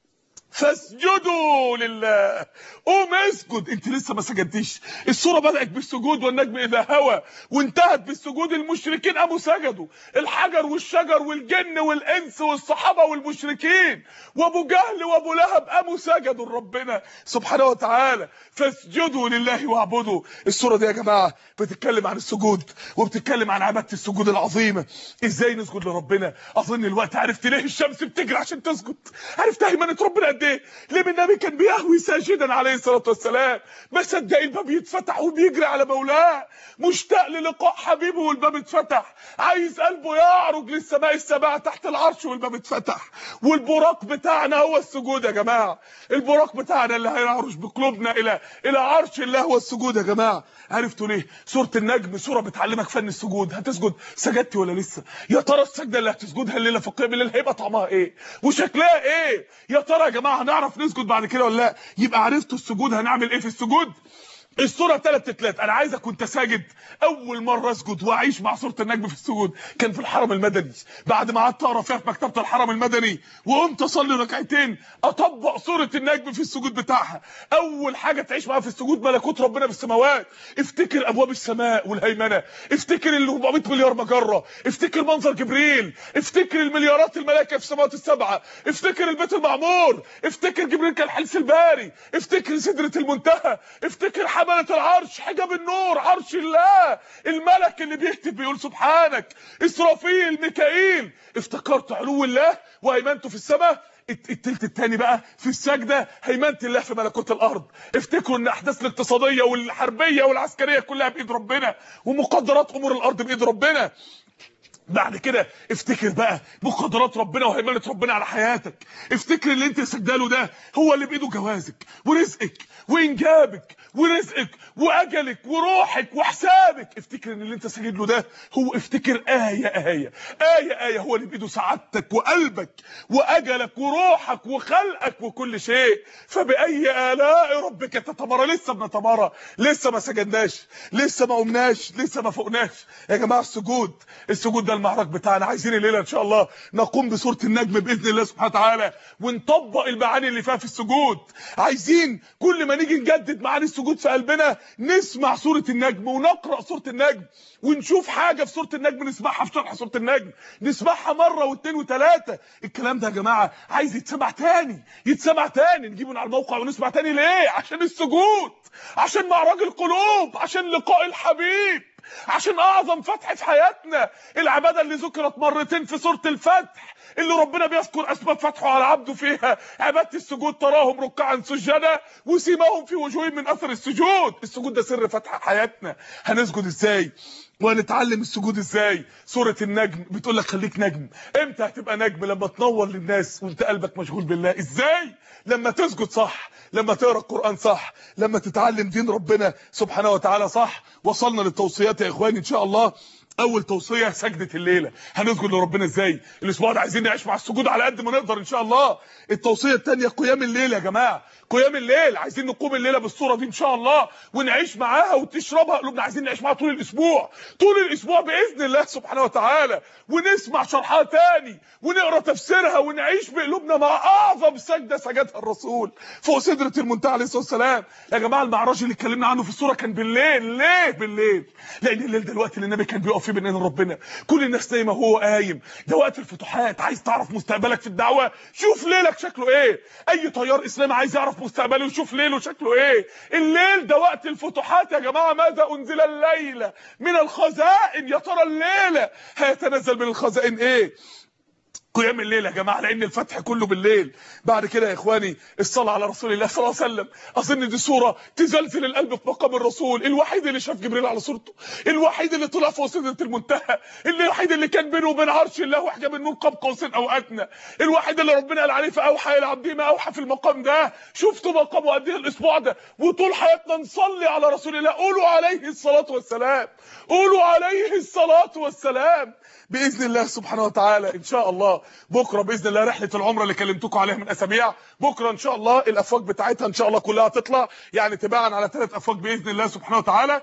فاسجدوا لله قوم اسجد انت لسه ما سجدتيش السوره بدات بالسجود والنجم اذا هوى وانتهت بالسجود المشركين قاموا سجدوا الحجر والشجر والجن والانس والصحابه والمشركين وابو جهل وابو لهب قاموا سجدوا لربنا سبحانه وتعالى فاسجدوا لله واعبدوا السوره دي يا جماعه بتتكلم عن السجود وبتتكلم عن عباده السجود العظيمه ازاي نسجد لربنا اظن الوقت عرفت ليه الشمس بتجري عشان تسجد عرفت هيمنه ربنا قد ايه ليه النبي كان بيهوي ساجدا عليه الصلاه والسلام ما صدق الباب يتفتح وبيجري على مولاه مشتاق للقاء حبيبه والباب اتفتح عايز قلبه يعرج للسماء السبعه تحت العرش والباب اتفتح والبراق بتاعنا هو السجود يا جماعه البراق بتاعنا اللي هيعرج بقلوبنا الى الى عرش الله هو السجود يا جماعه عرفتوا ليه سوره النجم سوره بتعلمك فن السجود هتسجد سجدت ولا لسه يا ترى السجده اللي هتسجدها الليله في قيام الليل هيبقى طعمها ايه وشكلها ايه يا ترى يا جماعه هنعرف نسجد بعد كده ولا لا يبقى عرفتوا السجود هنعمل ايه في السجود الصوره ثلاث تتلات انا عايزك وانت ساجد اول مره اسجد واعيش مع صوره النجم في السجود كان في الحرم المدني بعد ما قعدت اقرا فيها في مكتبه الحرم المدني وقمت اصلي ركعتين اطبق صوره النجم في السجود بتاعها اول حاجه تعيش معاها في السجود ملكوت ربنا في السماوات افتكر ابواب السماء والهيمنه افتكر ال 400 مليار مجره افتكر منظر جبريل افتكر المليارات الملائكه في السماوات السبعه افتكر البيت المعمور افتكر جبريل كان حلس الباري افتكر سدره المنتهى افتكر حمله العرش حجاب النور عرش الله الملك اللي بيكتب بيقول سبحانك اسرافيل ميكائيل افتكرت علو الله وهيمنته في السماء التلت التاني بقى في السجده هيمنه الله في ملكوت الارض افتكروا ان الاحداث الاقتصاديه والحربيه والعسكريه كلها بايد ربنا ومقدرات امور الارض بايد ربنا بعد كده افتكر بقى مقدرات ربنا وهيمنه ربنا على حياتك افتكر اللي انت سجداله ده هو اللي بايده جوازك ورزقك وانجابك ورزقك واجلك وروحك وحسابك افتكر ان اللي انت ساجد له ده هو افتكر ايه ايه ايه ايه هو اللي بايده سعادتك وقلبك واجلك وروحك وخلقك وكل شيء فباي الاء ربك تتمارى لسه بنتمارى لسه ما سجدناش لسه ما قمناش لسه ما فوقناش يا جماعه السجود السجود ده المعرك بتاعنا عايزين الليله ان شاء الله نقوم بسوره النجم باذن الله سبحانه وتعالى ونطبق المعاني اللي فيها في السجود عايزين كل ما نيجي نجدد معاني السجود في قلبنا نسمع سوره النجم ونقرا سوره النجم ونشوف حاجه في سوره النجم نسمعها في شرح سوره النجم نسمعها مره واثنين وثلاثه الكلام ده يا جماعه عايز يتسمع تاني يتسمع تاني نجيبه على الموقع ونسمع تاني ليه عشان السجود عشان معراج القلوب عشان لقاء الحبيب عشان اعظم فتح في حياتنا العباده اللي ذكرت مرتين في سوره الفتح اللي ربنا بيذكر اسباب فتحه على عبده فيها عباده السجود تراهم ركعا سجدا وسيماهم في وجوههم من اثر السجود السجود ده سر فتح حياتنا هنسجد ازاي وهنتعلم السجود ازاي سوره النجم بتقول لك خليك نجم امتى هتبقى نجم لما تنور للناس وانت قلبك مشغول بالله ازاي لما تسجد صح لما تقرا القران صح لما تتعلم دين ربنا سبحانه وتعالى صح وصلنا للتوصيات يا اخواني ان شاء الله اول توصيه سجده الليله هنسجد لربنا ازاي الاسبوع ده عايزين نعيش مع السجود على قد ما نقدر ان شاء الله التوصيه الثانيه قيام الليل يا جماعه قيام الليل عايزين نقوم الليله بالصوره دي ان شاء الله ونعيش معاها وتشربها قلوبنا عايزين نعيش معاها طول الاسبوع طول الاسبوع باذن الله سبحانه وتعالى ونسمع شرحها تاني ونقرا تفسيرها ونعيش بقلوبنا مع اعظم سجده سجدها الرسول فوق سدره المنتهى عليه الصلاه والسلام يا جماعه المعراج اللي اتكلمنا عنه في الصوره كان بالليل ليه بالليل لان الليل ده الوقت اللي النبي كان بيقف فيه بين ايدين ربنا كل الناس نايمه وهو قايم ده وقت الفتوحات عايز تعرف مستقبلك في الدعوه شوف ليلك شكله ايه اي طيار اسلامي عايز يعرف مستقبله يشوف ليله شكله ايه الليل ده وقت الفتوحات يا جماعه ماذا انزل الليله من الخزائن يا ترى الليله هيتنزل من الخزائن ايه قيام الليل يا جماعه لان الفتح كله بالليل بعد كده يا اخواني الصلاه على رسول الله صلى الله عليه وسلم اظن دي صوره تزلزل القلب في مقام الرسول الوحيد اللي شاف جبريل على صورته الوحيد اللي طلع فوق سدره المنتهى الوحيد اللي كان بينه وبين عرش الله وحجاب النور قاب قوسين او ادنى الوحيد اللي ربنا قال عليه فاوحى الى عبده ما اوحى في المقام ده شفتوا مقامه قد ايه الاسبوع ده وطول حياتنا نصلي على رسول الله قولوا عليه الصلاه والسلام قولوا عليه الصلاه والسلام باذن الله سبحانه وتعالى ان شاء الله بكره باذن الله رحله العمره اللي كلمتكم عليها من اسابيع بكره ان شاء الله الافواج بتاعتها ان شاء الله كلها تطلع يعني تباعا على ثلاث افواج باذن الله سبحانه وتعالى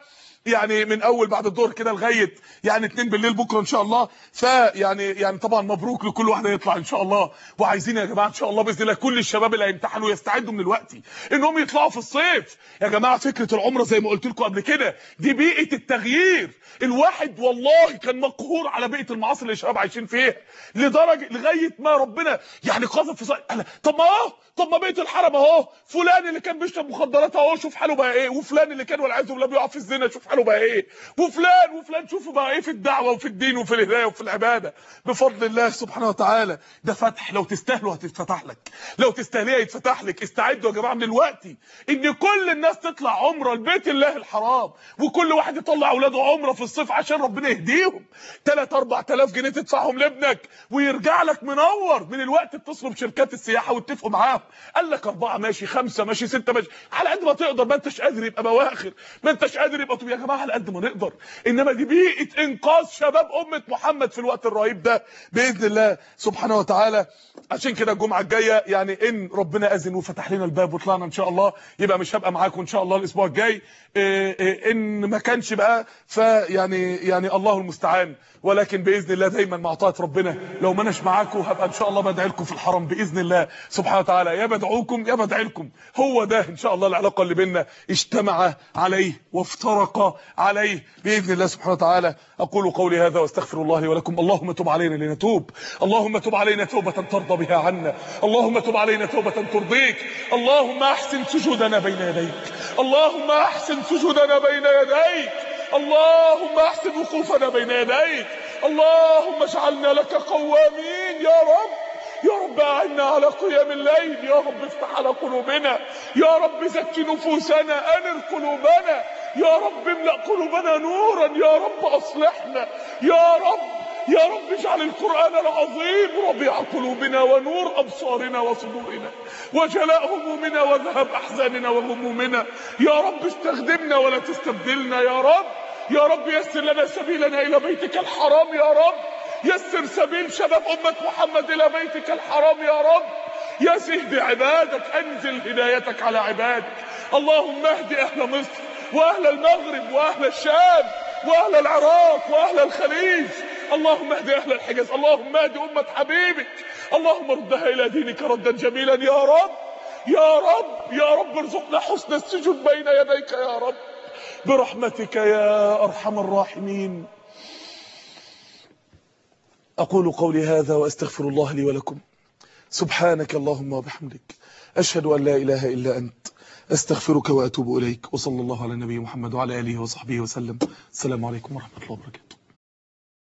يعني من اول بعد الظهر كده لغايه يعني 2 بالليل بكره ان شاء الله فيعني يعني طبعا مبروك لكل واحد هيطلع ان شاء الله وعايزين يا جماعه ان شاء الله باذن الله كل الشباب اللي هيمتحنوا يستعدوا من الوقت انهم يطلعوا في الصيف يا جماعه فكره العمره زي ما قلت لكم قبل كده دي بيئه التغيير الواحد والله كان مقهور على بيئه المعاصي اللي الشباب عايشين فيها لدرجه لغايه ما ربنا يعني قذف في ص... طب ما اهو طب ما بيئه الحرم اهو فلان اللي كان بيشرب مخدرات اهو شوف حاله بقى ايه وفلان اللي كان والعياذ بالله بيقع في الزنا شوف حاله بقى ايه وفلان وفلان شوفوا بقى ايه في الدعوه وفي الدين وفي الهدايه وفي العباده بفضل الله سبحانه وتعالى ده فتح لو تستاهلوا هتتفتح لك لو تستاهليه يتفتح لك استعدوا يا جماعه من الوقت ان كل الناس تطلع عمره لبيت الله الحرام وكل واحد يطلع اولاده عمره في الصيف عشان ربنا يهديهم 3 4000 جنيه تدفعهم لابنك ويرجع لك منور من الوقت اتصلوا بشركات السياحه واتفقوا معاهم قال لك اربعه ماشي خمسه ماشي سته ماشي على قد ما تقدر ما انتش قادر يبقى بواخر ما انتش قادر يبقى طب يا جماعه على قد ما نقدر انما دي بيئه انقاذ شباب امه محمد في الوقت الرهيب ده باذن الله سبحانه وتعالى عشان كده الجمعه الجايه يعني ان ربنا اذن وفتح لنا الباب وطلعنا ان شاء الله يبقى مش هبقى معاكم ان شاء الله الاسبوع الجاي إيه إيه ان ما كانش بقى فيعني يعني الله المستعان ولكن باذن الله دايما مع طاعه ربنا لو ما اناش معاكم هبقى ان شاء الله بدعي لكم في الحرم باذن الله سبحانه وتعالى يا بدعوكم يا بدعي لكم هو ده ان شاء الله العلاقه اللي بيننا اجتمع عليه وافترق عليه باذن الله سبحانه وتعالى اقول قولي هذا واستغفر الله لي ولكم اللهم تب علينا لنتوب اللهم تب علينا توبه ترضى بها عنا اللهم تب علينا توبه ترضيك اللهم احسن سجودنا بين يديك اللهم احسن سجودنا بين يديك اللهم احسن وقوفنا بين يديك اللهم اجعلنا لك قوامين يا رب يا رب اعنا على قيام الليل يا رب افتح على قلوبنا يا رب زكي نفوسنا انر قلوبنا يا رب املأ قلوبنا نورا يا رب اصلحنا يا رب يا رب اجعل القرآن العظيم ربيع قلوبنا ونور أبصارنا وصدورنا وجلاء همومنا وذهب أحزاننا وهمومنا يا رب استخدمنا ولا تستبدلنا يا رب يا رب يسر لنا سبيلنا إلى بيتك الحرام يا رب يسر سبيل شباب أمة محمد إلى بيتك الحرام يا رب يا سهد عبادك أنزل هدايتك على عبادك اللهم اهد أهل مصر وأهل المغرب وأهل الشام وأهل العراق وأهل الخليج اللهم اهد اهل الحجاز اللهم اهد امه حبيبك اللهم ردها الى دينك ردا جميلا يا رب يا رب يا رب ارزقنا حسن السجود بين يديك يا رب برحمتك يا ارحم الراحمين اقول قولي هذا واستغفر الله لي ولكم سبحانك اللهم وبحمدك اشهد ان لا اله الا انت استغفرك واتوب اليك وصلى الله على النبي محمد وعلى اله وصحبه وسلم السلام عليكم ورحمه الله وبركاته